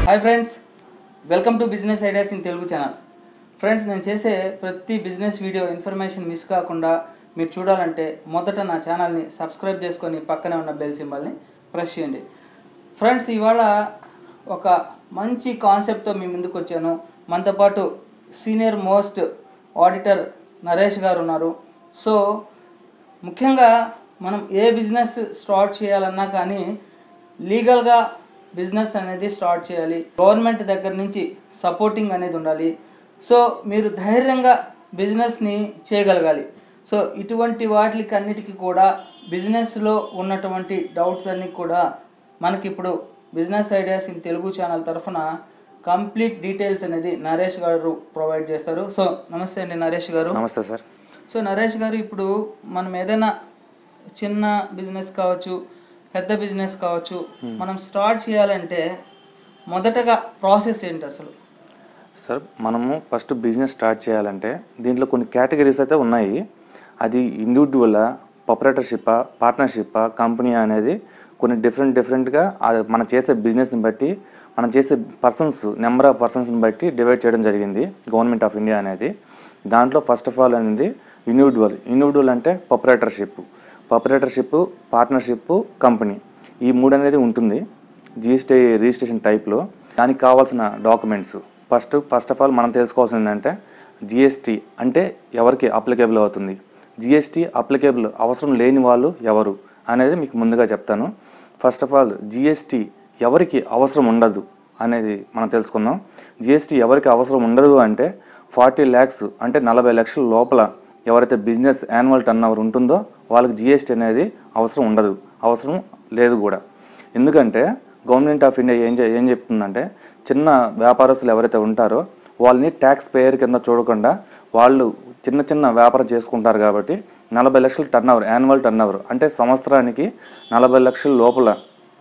Hi friends welcome to business ideas in Telugu channel friends నేను చేసే ప్రతి బిజినెస్ వీడియో ఇన్ఫర్మేషన్ మిస్ కాకుండా మీరు చూడాలంటే మొదట నా ఛానల్ని సబ్స్క్రైబ్ చేసుకొని పక్కనే ఉన్న బెల్ సింబల్ని ప్రెస్ చేయండి ఫ్రెండ్స్ ఇవాళ ఒక మంచి కాన్సెప్ట్తో మీ ముందుకు వచ్చాను మనతో పాటు సీనియర్ మోస్ట్ ఆడిటర్ నరేష్ గారు ఉన్నారు సో ముఖ్యంగా మనం ఏ బిజినెస్ స్టార్ట్ చేయాలన్నా కానీ లీగల్గా బిజినెస్ అనేది స్టార్ట్ చేయాలి గవర్నమెంట్ దగ్గర నుంచి సపోర్టింగ్ అనేది ఉండాలి సో మీరు ధైర్యంగా బిజినెస్ని చేయగలగాలి సో ఇటువంటి వాటికి అన్నిటికీ కూడా బిజినెస్లో ఉన్నటువంటి డౌట్స్ అన్నీ కూడా మనకి ఇప్పుడు business ideas in Telugu channel తరఫున కంప్లీట్ డీటెయిల్స్ అనేది నరేష్ గారు ప్రొవైడ్ చేస్తారు సో నమస్తే అండి నరేష్ గారు నమస్తే సార్ సో నరేష్ గారు ఇప్పుడు మనం ఏదైనా చిన్న బిజినెస్ కావచ్చు పెద్ద బిజినెస్ కావచ్చు మనం స్టార్ట్ చేయాలంటే మొదటగా ప్రాసెస్ ఏంటి అసలు సార్ మనము ఫస్ట్ బిజినెస్ స్టార్ట్ చేయాలంటే దీంట్లో కొన్ని కేటగిరీస్ అయితే ఉన్నాయి అది ఇండివిజువల్ ప్రొపరేటర్షిప్ పార్ట్నర్షిప్ కంపెనీ అనేది కొన్ని డిఫరెంట్ డిఫరెంట్గా మనం చేసే బిజినెస్ని బట్టి మనం చేసే పర్సన్స్ నెంబర్ ఆఫ్ పర్సన్స్ని బట్టి డివైడ్ చేయడం జరిగింది గవర్నమెంట్ ఆఫ్ ఇండియా అనేది దాంట్లో ఫస్ట్ ఆఫ్ ఆల్ అనేది ఇండివిజువల్ ఇండివిజువల్ అంటే ప్రొపరేటర్షిప్ ప్రొపరేటర్షిప్ పార్ట్నర్షిప్ కంపెనీ ఈ మూడు అనేది ఉంటుంది జిఎస్టీ రిజిస్ట్రేషన్ టైప్లో దానికి కావాల్సిన documents first first of all మనం తెలుసుకోవాల్సింది ఏంటంటే జిఎస్టీ అంటే ఎవరికి అప్లికేబుల్ అవుతుంది జిఎస్టీ అప్లికేబుల్ అవసరం లేని వాళ్ళు ఎవరు అనేది మీకు ముందుగా చెప్తాను ఫస్ట్ ఆఫ్ ఆల్ జిఎస్టీ ఎవరికి అవసరం ఉండదు అనేది మనం తెలుసుకుందాం జిఎస్టీ ఎవరికి అవసరం ఉండదు అంటే ఫార్టీ ల్యాక్స్ అంటే నలభై లక్షల లోపల ఎవరైతే బిజినెస్ యాన్యువల్ టర్న్ ఓవర్ ఉంటుందో వాళ్ళకి జిఎస్టీ అనేది అవసరం ఉండదు అవసరం లేదు కూడా ఎందుకంటే గవర్నమెంట్ ఆఫ్ ఇండియా ఏం చే- ఏం చెప్తుందంటే చిన్న వ్యాపారస్తులు ఎవరైతే ఉంటారో వాళ్ళని ట్యాక్స్ పేయర్ కింద చూడకుండా వాళ్ళు చిన్న చిన్న వ్యాపారం చేసుకుంటారు కాబట్టి నలభై లక్షల turnover annual turnover అంటే సంవత్సరానికి నలభై లక్షల లోపల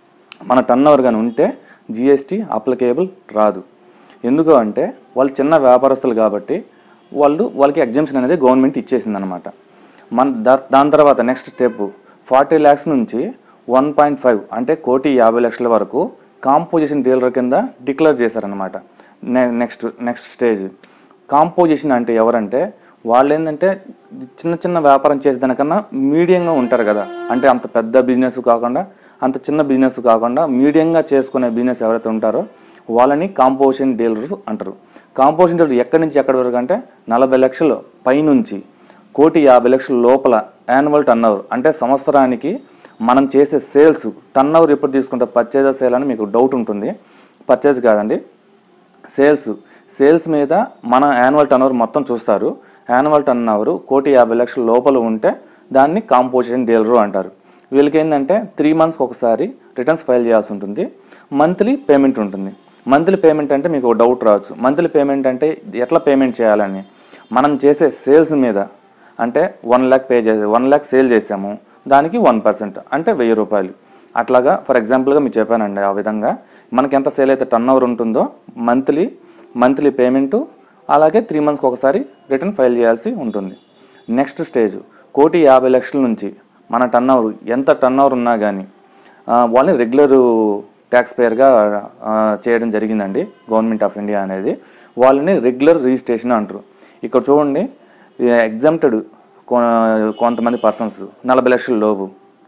మన టర్న్ ఓవర్ కానీ ఉంటే జిఎస్టీ అప్లికేబుల్ రాదు ఎందుకు అంటే వాళ్ళు చిన్న వ్యాపారస్తులు కాబట్టి వాళ్ళు వాళ్ళకి ఎగ్జామ్షన్ అనేది గవర్నమెంట్ ఇచ్చేసింది అనమాట మన దా- దాని తర్వాత నెక్స్ట్ స్టెప్ ఫార్టీ ల్యాక్స్ నుంచి వన్ పాయింట్ ఫైవ్ అంటే కోటి యాభై లక్షల వరకు కాంపోజిషన్ డీలర్ కింద డిక్లేర్ చేశారనమాట నెక్స్ట్ నెక్స్ట్ స్టేజ్ కాంపోజిషన్ అంటే ఎవరంటే వాళ్ళు ఏంటంటే చిన్న చిన్న వ్యాపారం చేసేదానికన్నా మీడియంగా ఉంటారు కదా అంటే అంత పెద్ద బిజినెస్ కాకుండా అంత చిన్న బిజినెస్ కాకుండా మీడియంగా చేసుకునే బిజినెస్ ఎవరైతే ఉంటారో వాళ్ళని కాంపోజిషన్ డీలర్స్ అంటారు కాంపోజిషన్ డీలర్ ఎక్కడి నుంచి ఎక్కడి వరకు అంటే నలభై లక్షలు పైనుంచి కోటి యాభై లక్షల లోపల యాన్యువల్ టర్న్ అంటే సంవత్సరానికి మనం చేసే సేల్స్ టర్న్ ఓవర్ ఎప్పుడు తీసుకుంటే పర్చేజ్ సేల్ అని మీకు డౌట్ ఉంటుంది పర్చేజ్ కాదండి సేల్స్ సేల్స్ మీద మన యాన్యువల్ టర్న్ మొత్తం చూస్తారు యాన్యువల్ టర్న్ ఓవర్ కోటి యాభై లక్షల లోపల ఉంటే దాన్ని కాంపోజిషన్ డీలరు అంటారు వీళ్ళకి ఏంటంటే త్రీ మంత్స్కి ఒకసారి రిటర్న్స్ ఫైల్ చేయాల్సి ఉంటుంది మంత్లీ పేమెంట్ ఉంటుంది మంత్లీ పేమెంట్ అంటే మీకు ఒక డౌట్ రావచ్చు మంత్లీ పేమెంట్ అంటే ఎట్లా పేమెంట్ చేయాలని మనం చేసే సేల్స్ మీద అంటే వన్ ల్యాక్ పే చేసే వన్ ల్యాక్ సేల్ చేసాము దానికి వన్ పర్సెంట్ అంటే వెయ్యి రూపాయలు అట్లాగా ఫర్ ఎగ్జాంపుల్గా మీకు చెప్పానండి ఆ విధంగా మనకి ఎంత సేల్ అయితే టర్న్ ఓవర్ ఉంటుందో మంత్లీ మంత్లీ పేమెంటు అలాగే త్రీ మంత్స్కి ఒకసారి రిటర్న్ ఫైల్ చేయాల్సి ఉంటుంది నెక్స్ట్ స్టేజ్ కోటి యాభై లక్షల నుంచి మన టర్న్ ఓవర్ ఎంత టర్న్ ఓవర్ ఉన్నా కానీ వాళ్ళని రెగ్యులర్ ట్యాక్స్ పేయర్గా చేయడం జరిగిందండి గవర్నమెంట్ ఆఫ్ ఇండియా అనేది వాళ్ళని రెగ్యులర్ రిజిస్ట్రేషన్ అంటారు ఇక్కడ చూడండి ఎగ్జామ్టెడ్ కొంతమంది పర్సన్స్ నలభై లక్షల లోపు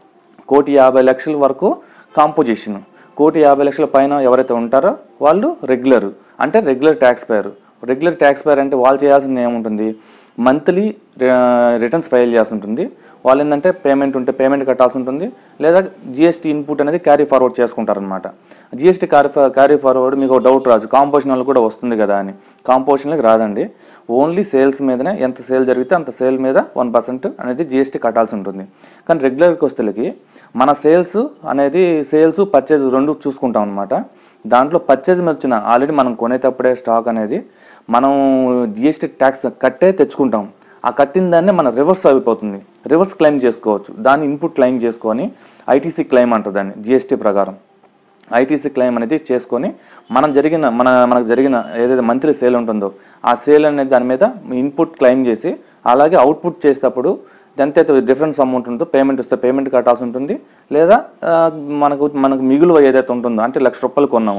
కోటి యాభై లక్షల వరకు కాంపోజిషన్ కోటి యాభై లక్షల పైన ఎవరైతే ఉంటారో వాళ్ళు రెగ్యులర్ అంటే regular tax payer regular tax payer అంటే వాళ్ళు చేయాల్సింది ఏముంటుంది మంత్లీ రిటర్న్స్ ఫైల్ చేయాల్సి ఉంటుంది వాళ్ళు ఏంటంటే పేమెంట్ ఉంటే పేమెంట్ కట్టాల్సి ఉంటుంది లేదా జిఎస్టీ ఇన్పుట్ అనేది క్యారీ ఫార్వర్డ్ చేసుకుంటారనమాట జిఎస్టీ క్యారీ క్యారీ ఫార్వర్డ్ మీకు ఒక డౌట్ రాదు కాంపోజిషన్ వాళ్ళు కూడా వస్తుంది కదా అని కాంపోజిషన్కి రాదండి ఓన్లీ సేల్స్ మీదనే ఎంత సేల్ జరిగితే అంత సేల్ మీద వన్ పర్సెంట్ అనేది జిఎస్టీ కట్టాల్సి ఉంటుంది కానీ రెగ్యులర్ వస్తువులకి మన సేల్స్ అనేది సేల్స్ పర్చేజ్ రెండు చూసుకుంటాం అనమాట దాంట్లో పర్చేజ్ మీద వచ్చిన ఆల్రెడీ మనం కొనేటప్పుడే స్టాక్ అనేది మనం జిఎస్టీ ట్యాక్స్ కట్టే తెచ్చుకుంటాం ఆ కట్టిన దాన్ని మన రివర్స్ అయిపోతుంది రివర్స్ క్లెయిమ్ చేసుకోవచ్చు దాన్ని ఇన్పుట్ క్లెయిమ్ చేసుకొని ఐటీసీ క్లెయిమ్ అంటారు దాన్ని జిఎస్టీ ప్రకారం ఐటీసీ క్లెయిమ్ అనేది చేసుకొని మనం జరిగిన మన మనకు జరిగిన ఏదైతే మంత్లీ సేల్ ఉంటుందో ఆ సేల్ అనేది దాని మీద ఇన్పుట్ క్లెయిమ్ చేసి అలాగే అవుట్పుట్ చేసేటప్పుడు ఎంతైతే డిఫరెన్స్ అమౌంట్ ఉంటుందో పేమెంట్ ఇస్తే పేమెంట్ కట్టాల్సి ఉంటుంది లేదా ఆ, మనకు మనకు మిగులు ఏదైతే ఉంటుందో అంటే లక్ష రూపాయలు కొన్నాము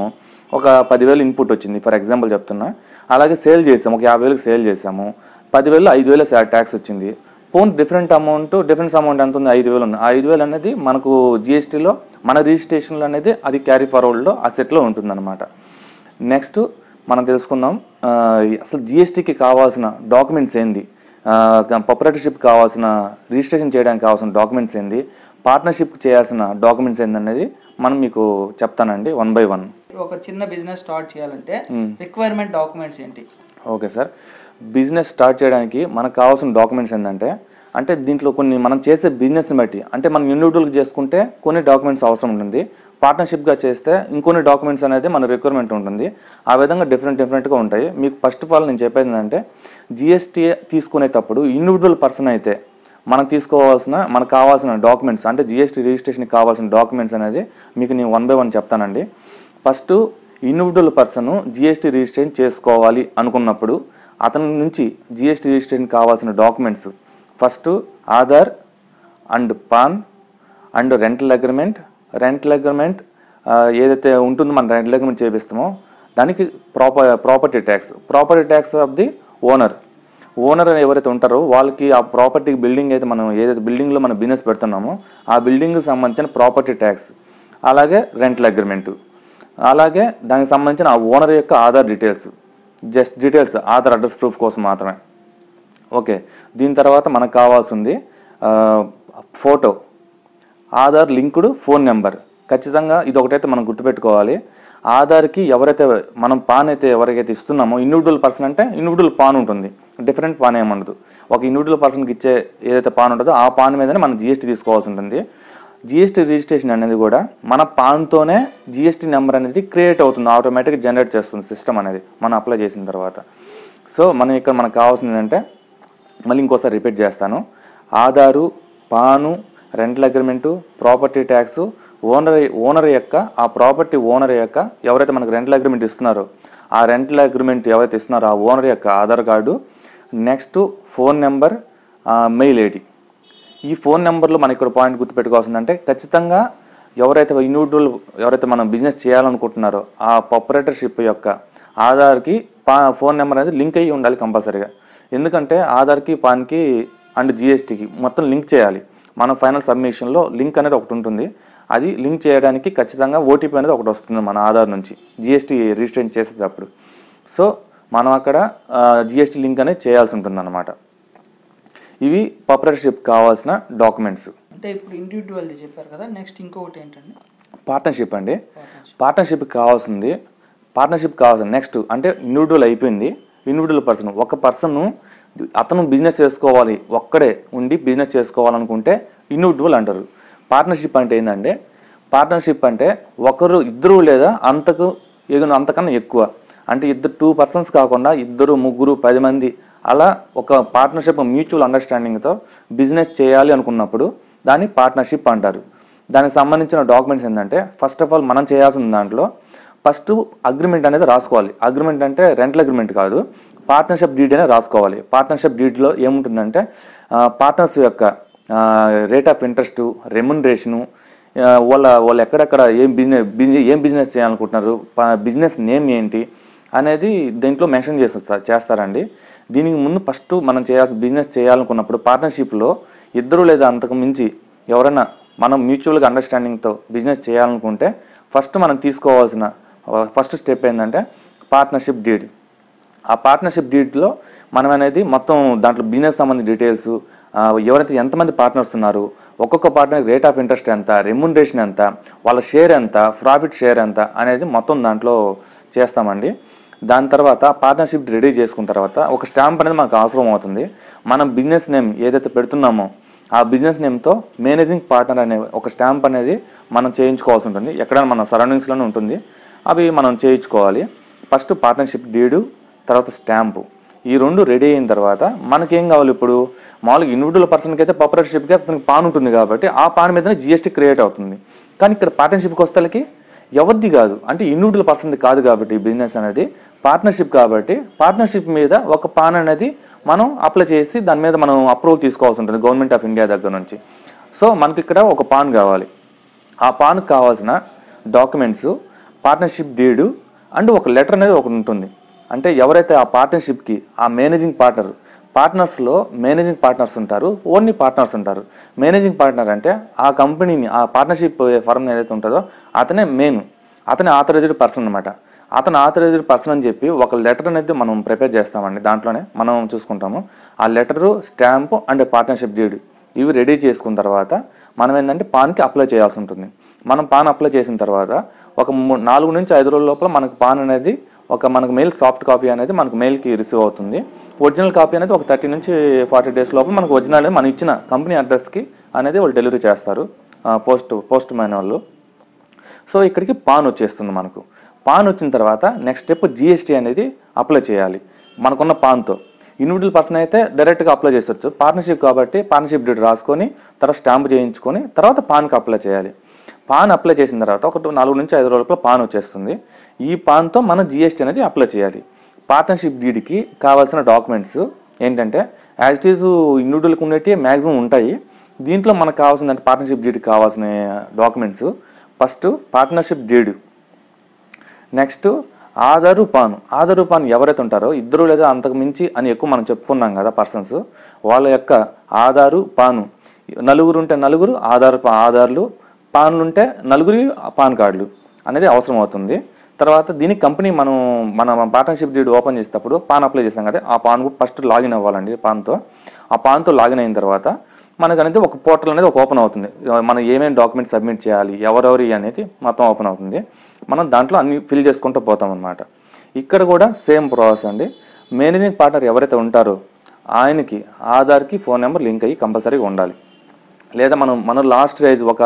ఒక పదివేలు ఇన్పుట్ వచ్చింది ఫర్ ఎగ్జాంపుల్ చెప్తున్నా అలాగే సేల్ చేసాము ఒక యాభై వేలకు సేల్ చేసాము పదివేలు ఐదు వేలు ట్యాక్స్ వచ్చింది పోన్ డిఫరెంట్ అమౌంట్ డిఫరెన్స్ అమౌంట్ ఎంత ఉంది ఐదు వేలు ఉంది ఆ ఐదు వేలు అనేది మనకు జిఎస్టీలో మన రిజిస్ట్రేషన్లో అనేది అది క్యారీ ఫార్వర్డ్లో అసెట్లో ఉంటుందన్నమాట నెక్స్ట్ మనం తెలుసుకుందాం ఆ, అసలు జిఎస్టీకి కావాల్సిన డాక్యుమెంట్స్ ఏంది ప్రొపరేటర్షిప్ కావాల్సిన రిజిస్ట్రేషన్ చేయడానికి కావాల్సిన డాక్యుమెంట్స్ ఏంది పార్ట్నర్షిప్ చేయాల్సిన డాక్యుమెంట్స్ ఏందనేది మనం మీకు చెప్తానండి వన్ బై వన్ ఒక చిన్న బిజినెస్ స్టార్ట్ చేయాలంటే రిక్వైర్మెంట్ డాక్యుమెంట్స్ ఏంటి ఓకే సార్ బిజినెస్ స్టార్ట్ చేయడానికి మనకు కావాల్సిన డాక్యుమెంట్స్ ఏంటంటే అంటే దీంట్లో కొన్ని మనం చేసే బిజినెస్ని బట్టి అంటే మనం ఇండివిజువల్గా చేసుకుంటే కొన్ని డాక్యుమెంట్స్ అవసరం ఉంటుంది పార్ట్నర్షిప్గా చేస్తే ఇంకొన్ని డాక్యుమెంట్స్ అనేది మన రిక్వైర్మెంట్ ఉంటుంది ఆ విధంగా డిఫరెంట్ డిఫరెంట్గా ఉంటాయి మీకు ఫస్ట్ ఆఫ్ ఆల్ నేను చెప్పేది ఏంటంటే జిఎస్టీ తీసుకునేటప్పుడు ఇండివిజువల్ పర్సన్ అయితే మనం తీసుకోవాల్సిన మనకు కావాల్సిన డాక్యుమెంట్స్ అంటే జిఎస్టీ రిజిస్ట్రేషన్కి కావాల్సిన డాక్యుమెంట్స్ అనేది మీకు నేను వన్ బై వన్ చెప్తానండి first individual person GST registration చేసుకోవాలి అనుకున్నప్పుడు అతని నుంచి జిఎస్టీ రిజిస్ట్రేషన్ కావాల్సిన documents first Aadhaar and PAN and rental agreement rental agreement ఏదైతే ఉంటుందో మనం రెంటల్ అగ్రిమెంట్ చేపిస్తామో దానికి proper property tax property tax of the owner owner ఎవరైతే ఉంటారో వాళ్ళకి ఆ ప్రాపర్టీ బిల్డింగ్ అయితే మనం ఏదైతే బిల్డింగ్లో మనం బిజినెస్ పెడుతున్నామో ఆ బిల్డింగ్కి సంబంధించిన ప్రాపర్టీ ట్యాక్స్ అలాగే రెంటల్ అగ్రిమెంట్ అలాగే దానికి సంబంధించిన ఆ ఓనర్ యొక్క Aadhaar details just details Aadhaar address proof కోసం మాత్రమే ఓకే దీని తర్వాత మనకు కావాల్సింది ఆ, photo Aadhaar linked phone number ఖచ్చితంగా ఇది ఒకటైతే మనం గుర్తుపెట్టుకోవాలి ఆధార్కి ఎవరైతే మనం పాన్ అయితే ఎవరికైతే ఇస్తున్నామో ఇండివిజువల్ పర్సన్ అంటే ఇండివిజువల్ పాన్ ఉంటుంది డిఫరెంట్ పాన్ ఏముండదు ఒక ఇండివిజువల్ పర్సన్కి ఇచ్చే ఏదైతే పాన్ ఉంటుందో ఆ పాన్ మీదనే మనం జిఎస్టీ తీసుకోవాల్సి ఉంటుంది జిఎస్టీ రిజిస్ట్రేషన్ అనేది కూడా మన పాన్తోనే జిఎస్టీ నెంబర్ అనేది క్రియేట్ అవుతుంది ఆటోమేటిక్గా జనరేట్ చేస్తుంది సిస్టమ్ అనేది మనం అప్లై చేసిన తర్వాత సో మనం ఇక్కడ మనకు కావాల్సింది ఏంటంటే మళ్ళీ ఇంకోసారి రిపీట్ చేస్తాను Aadhaar PAN rental agreement property tax owner owner యొక్క ఆ ప్రాపర్టీ ఓనర్ యొక్క ఎవరైతే మనకు రెంటల్ అగ్రిమెంట్ ఇస్తున్నారో ఆ రెంటల్ అగ్రిమెంట్ ఎవరైతే ఇస్తున్నారో ఆ ఓనర్ యొక్క Aadhaar card next phone number mail ID ఈ ఫోన్ నెంబర్లో మనం ఇక్కడ పాయింట్ గుర్తుపెట్టుకోవాల్సిందంటే ఖచ్చితంగా ఎవరైతే ఇండివిజువల్ ఎవరైతే మనం బిజినెస్ చేయాలనుకుంటున్నారో ఆ ఆపరేటర్షిప్ యొక్క ఆధార్కి పా ఫోన్ నెంబర్ అనేది లింక్ అయ్యి ఉండాలి కంపల్సరీగా ఎందుకంటే ఆధార్కి పాన్కి అండ్ జిఎస్టీకి మొత్తం లింక్ చేయాలి మన ఫైనల్ సబ్మిషన్లో లింక్ అనేది ఒకటి ఉంటుంది అది లింక్ చేయడానికి ఖచ్చితంగా ఓటీపీ అనేది ఒకటి వస్తుంది మన ఆధార్ నుంచి జిఎస్టీ రిజిస్ట్రేషన్ చేసేటప్పుడు సో మనం అక్కడ జిఎస్టీ లింక్ అనేది చేయాల్సి ఉంటుంది ఇవి పాపులర్షిప్ కావాల్సిన డాక్యుమెంట్స్ అంటే ఇప్పుడు ఇండివిజువల్ది చెప్పారు కదా నెక్స్ట్ ఇంకొకటి ఏంటండి పార్ట్నర్షిప్ అండి పార్ట్నర్షిప్ కావాల్సింది పార్ట్నర్షిప్ కావాల్సింది నెక్స్ట్ అంటే ఇండివిజువల్ అయిపోయింది ఇండివిజువల్ పర్సన్ ఒక పర్సన్ అతను బిజినెస్ చేసుకోవాలి ఒక్కడే ఉండి బిజినెస్ చేసుకోవాలనుకుంటే ఇండివిజువల్ అంటారు పార్ట్నర్షిప్ అంటే ఏంటంటే పార్ట్నర్షిప్ అంటే ఒకరు ఇద్దరు లేదా అంతకు ఎగున అంతకన్నా ఎక్కువ అంటే ఇద్దరు టూ పర్సన్స్ కాకుండా ఇద్దరు ముగ్గురు పది మంది అలా ఒక పార్ట్నర్షిప్ మ్యూచువల్ అండర్స్టాండింగ్తో బిజినెస్ చేయాలి అనుకున్నప్పుడు దాన్ని పార్ట్నర్షిప్ అంటారు దానికి సంబంధించిన డాక్యుమెంట్స్ ఏంటంటే ఫస్ట్ ఆఫ్ ఆల్ మనం చేయాల్సిన దాంట్లో ఫస్ట్ అగ్రిమెంట్ అనేది రాసుకోవాలి అగ్రిమెంట్ అంటే రెంటల్ అగ్రిమెంట్ కాదు పార్ట్నర్షిప్ డీడ్ అనేది రాసుకోవాలి పార్ట్నర్షిప్ డీడ్లో ఏముంటుందంటే పార్ట్నర్స్ యొక్క రేట్ ఆఫ్ ఇంట్రెస్ట్ రెమ్యునరేషను వాళ్ళ వాళ్ళు ఎక్కడెక్కడ ఏం బిజినెస్ బిజినెస్ ఏం బిజినెస్ చేయాలనుకుంటున్నారు బిజినెస్ నేమ్ ఏంటి అనేది దీంట్లో మెన్షన్ చేస్తారు చేస్తారండి దీనికి ముందు ఫస్ట్ మనం చేయాల్సిన బిజినెస్ చేయాలనుకున్నప్పుడు పార్ట్నర్షిప్లో ఇద్దరు లేదా అంతకు మించి ఎవరైనా మనం మ్యూచువల్గా అండర్స్టాండింగ్తో బిజినెస్ చేయాలనుకుంటే ఫస్ట్ మనం తీసుకోవాల్సిన ఫస్ట్ స్టెప్ ఏంటంటే పార్ట్నర్షిప్ డీడ్ ఆ పార్ట్నర్షిప్ డీట్లో మనం అనేది మొత్తం దాంట్లో బిజినెస్ సంబంధించిన డీటెయిల్స్ ఎవరైతే ఎంతమంది పార్ట్నర్స్ ఉన్నారు ఒక్కొక్క పార్ట్నర్ రేట్ ఆఫ్ ఇంట్రెస్ట్ ఎంత రెమ్యునరేషన్ ఎంత వాళ్ళ షేర్ ఎంత ప్రాఫిట్ షేర్ ఎంత అనేది మొత్తం దాంట్లో చేస్తామండి దాని తర్వాత పార్ట్నర్షిప్ రెడీ చేసుకున్న తర్వాత ఒక స్టాంప్ అనేది మనకు అవసరం అవుతుంది మనం బిజినెస్ నేమ్ ఏదైతే పెడుతున్నామో ఆ బిజినెస్ నేమ్తో మేనేజింగ్ పార్ట్నర్ అనే ఒక స్టాంప్ అనేది మనం చేయించుకోవాల్సి ఉంటుంది ఎక్కడైనా మన సరౌండింగ్స్లోనే ఉంటుంది అవి మనం చేయించుకోవాలి ఫస్ట్ పార్ట్నర్షిప్ డీడు తర్వాత స్టాంపు ఈ రెండు రెడీ అయిన తర్వాత మనకేం కావాలి ఇప్పుడు మామూలుగా ఇండివిజువల్ పర్సన్కి అయితే పాపులర్షిప్గా అతనికి పాన్ ఉంటుంది కాబట్టి ఆ పాన్ మీదనే జిఎస్టీ క్రియేట్ అవుతుంది కానీ ఇక్కడ పార్ట్నర్షిప్కి వస్తేలకి ఎవరిది కాదు అంటే ఇండివిజువల్ పర్సన్ది కాదు కాబట్టి ఈ బిజినెస్ అనేది పార్ట్నర్షిప్ కాబట్టి పార్ట్నర్షిప్ మీద ఒక పాన్ అనేది మనం అప్లై చేసి దాని మీద మనం అప్రూవల్ తీసుకోవాల్సి ఉంటుంది గవర్నమెంట్ ఆఫ్ ఇండియా దగ్గర నుంచి సో మనకి ఇక్కడ ఒక పాన్ కావాలి ఆ పాన్కి కావాల్సిన డాక్యుమెంట్స్ పార్ట్నర్షిప్ డీడు అండ్ ఒక లెటర్ అనేది ఒకటి ఉంటుంది అంటే ఎవరైతే ఆ పార్ట్నర్షిప్కి ఆ మేనేజింగ్ పార్ట్నర్ పార్ట్నర్స్లో మేనేజింగ్ పార్ట్నర్స్ ఉంటారు ఓన్లీ పార్ట్నర్స్ ఉంటారు మేనేజింగ్ పార్ట్నర్ అంటే ఆ కంపెనీని ఆ పార్ట్నర్షిప్ ఫర్మ్ ఏదైతే ఉంటుందో అతనే మెయిన్ అతనే ఆథరైజ్డ్ పర్సన్ అనమాట అతను ఆథరైజ్డ్ పర్సన్ అని చెప్పి ఒక లెటర్ అనేది మనం ప్రిపేర్ చేస్తామండి దాంట్లోనే మనం చూసుకుంటాము ఆ letter stamp and partnership deed ఇవి రెడీ చేసుకున్న తర్వాత మనం ఏంటంటే పాన్కి అప్లై చేయాల్సి ఉంటుంది మనం పాన్ అప్లై చేసిన తర్వాత ఒక మూ- నాలుగు నుంచి ఐదు రోజుల లోపల మనకు పాన్ అనేది ఒక మనకు మెయిల్ సాఫ్ట్ కాపీ అనేది మనకు మెయిల్కి రిసీవ్ అవుతుంది ఒరిజినల్ కాపీ అనేది ఒక థర్టీ నుంచి ఫార్టీ డేస్ లోపల మనకు ఒరిజినల్ అనేది మనం ఇచ్చిన కంపెనీ అడ్రస్కి అనేది వాళ్ళు డెలివరీ చేస్తారు పోస్ట్ పోస్ట్ మ్యాన్ వాళ్ళు సో ఇక్కడికి పాన్ వచ్చేస్తుంది మనకు పాన్ వచ్చిన తర్వాత నెక్స్ట్ స్టెప్ జిఎస్టీ అనేది అప్లై చేయాలి మనకున్న పాన్తో ఇండివిజువల్ పర్సన్ అయితే డైరెక్ట్గా అప్లై చేసొచ్చు పార్ట్నర్షిప్ కాబట్టి పార్ట్నర్షిప్ డేట్ రాసుకొని తర్వాత స్టాంప్ చేయించుకొని తర్వాత పాన్కి అప్లై చేయాలి పాన్ అప్లై చేసిన తర్వాత ఒక నాలుగు నుంచి ఐదు రోజుల పాన్ వచ్చేస్తుంది ఈ పాన్తో మనం జిఎస్టీ అనేది అప్లై చేయాలి పార్ట్నర్షిప్ డీడ్కి కావాల్సిన డాక్యుమెంట్స్ ఏంటంటే యాజ్ ఇట్ ఈజ్ ఇండివిజువల్కి ఉండేవి మ్యాక్సిమం ఉంటాయి దీంట్లో మనకు కావాల్సిందంటే పార్ట్నర్షిప్ డీడ్కి కావాల్సిన documents first partnership deed next Aadhaar PAN Aadhaar PAN ఎవరైతే ఉంటారో ఇద్దరు లేదా అంతకు మించి అని ఎక్కువ మనం చెప్పుకున్నాం కదా పర్సన్స్ వాళ్ళ యొక్క ఆధారు పాను నలుగురు ఉంటే నలుగురు ఆధార్ ఆధార్లు పాన్లు ఉంటే నలుగురి పాన్ కార్డులు అనేది అవసరం అవుతుంది తర్వాత దీనికి కంపెనీ మనం మన పార్ట్నర్షిప్ డీడ్ ఓపెన్ చేసేటప్పుడు పాన్ అప్లై చేస్తాం కదా ఆ పాన్ ఫస్ట్ లాగిన్ అవ్వాలండి పాన్తో ఆ పాన్తో లాగిన్ అయిన తర్వాత మనకు అనేది ఒక పోర్టల్ అనేది ఒక ఓపెన్ అవుతుంది మనం ఏమేమి డాక్యుమెంట్స్ సబ్మిట్ చేయాలి ఎవరెవరి అనేది మొత్తం ఓపెన్ అవుతుంది మనం దాంట్లో అన్ని ఫిల్ చేసుకుంటూ పోతాం అనమాట ఇక్కడ కూడా సేమ్ ప్రాసెస్ అండి మేనేజింగ్ పార్ట్నర్ ఎవరైతే ఉంటారో ఆయనకి ఆధార్కి ఫోన్ నెంబర్ లింక్ అయ్యి కంపల్సరీగా ఉండాలి లేదా మనం మన లాస్ట్ స్టేజ్ ఒక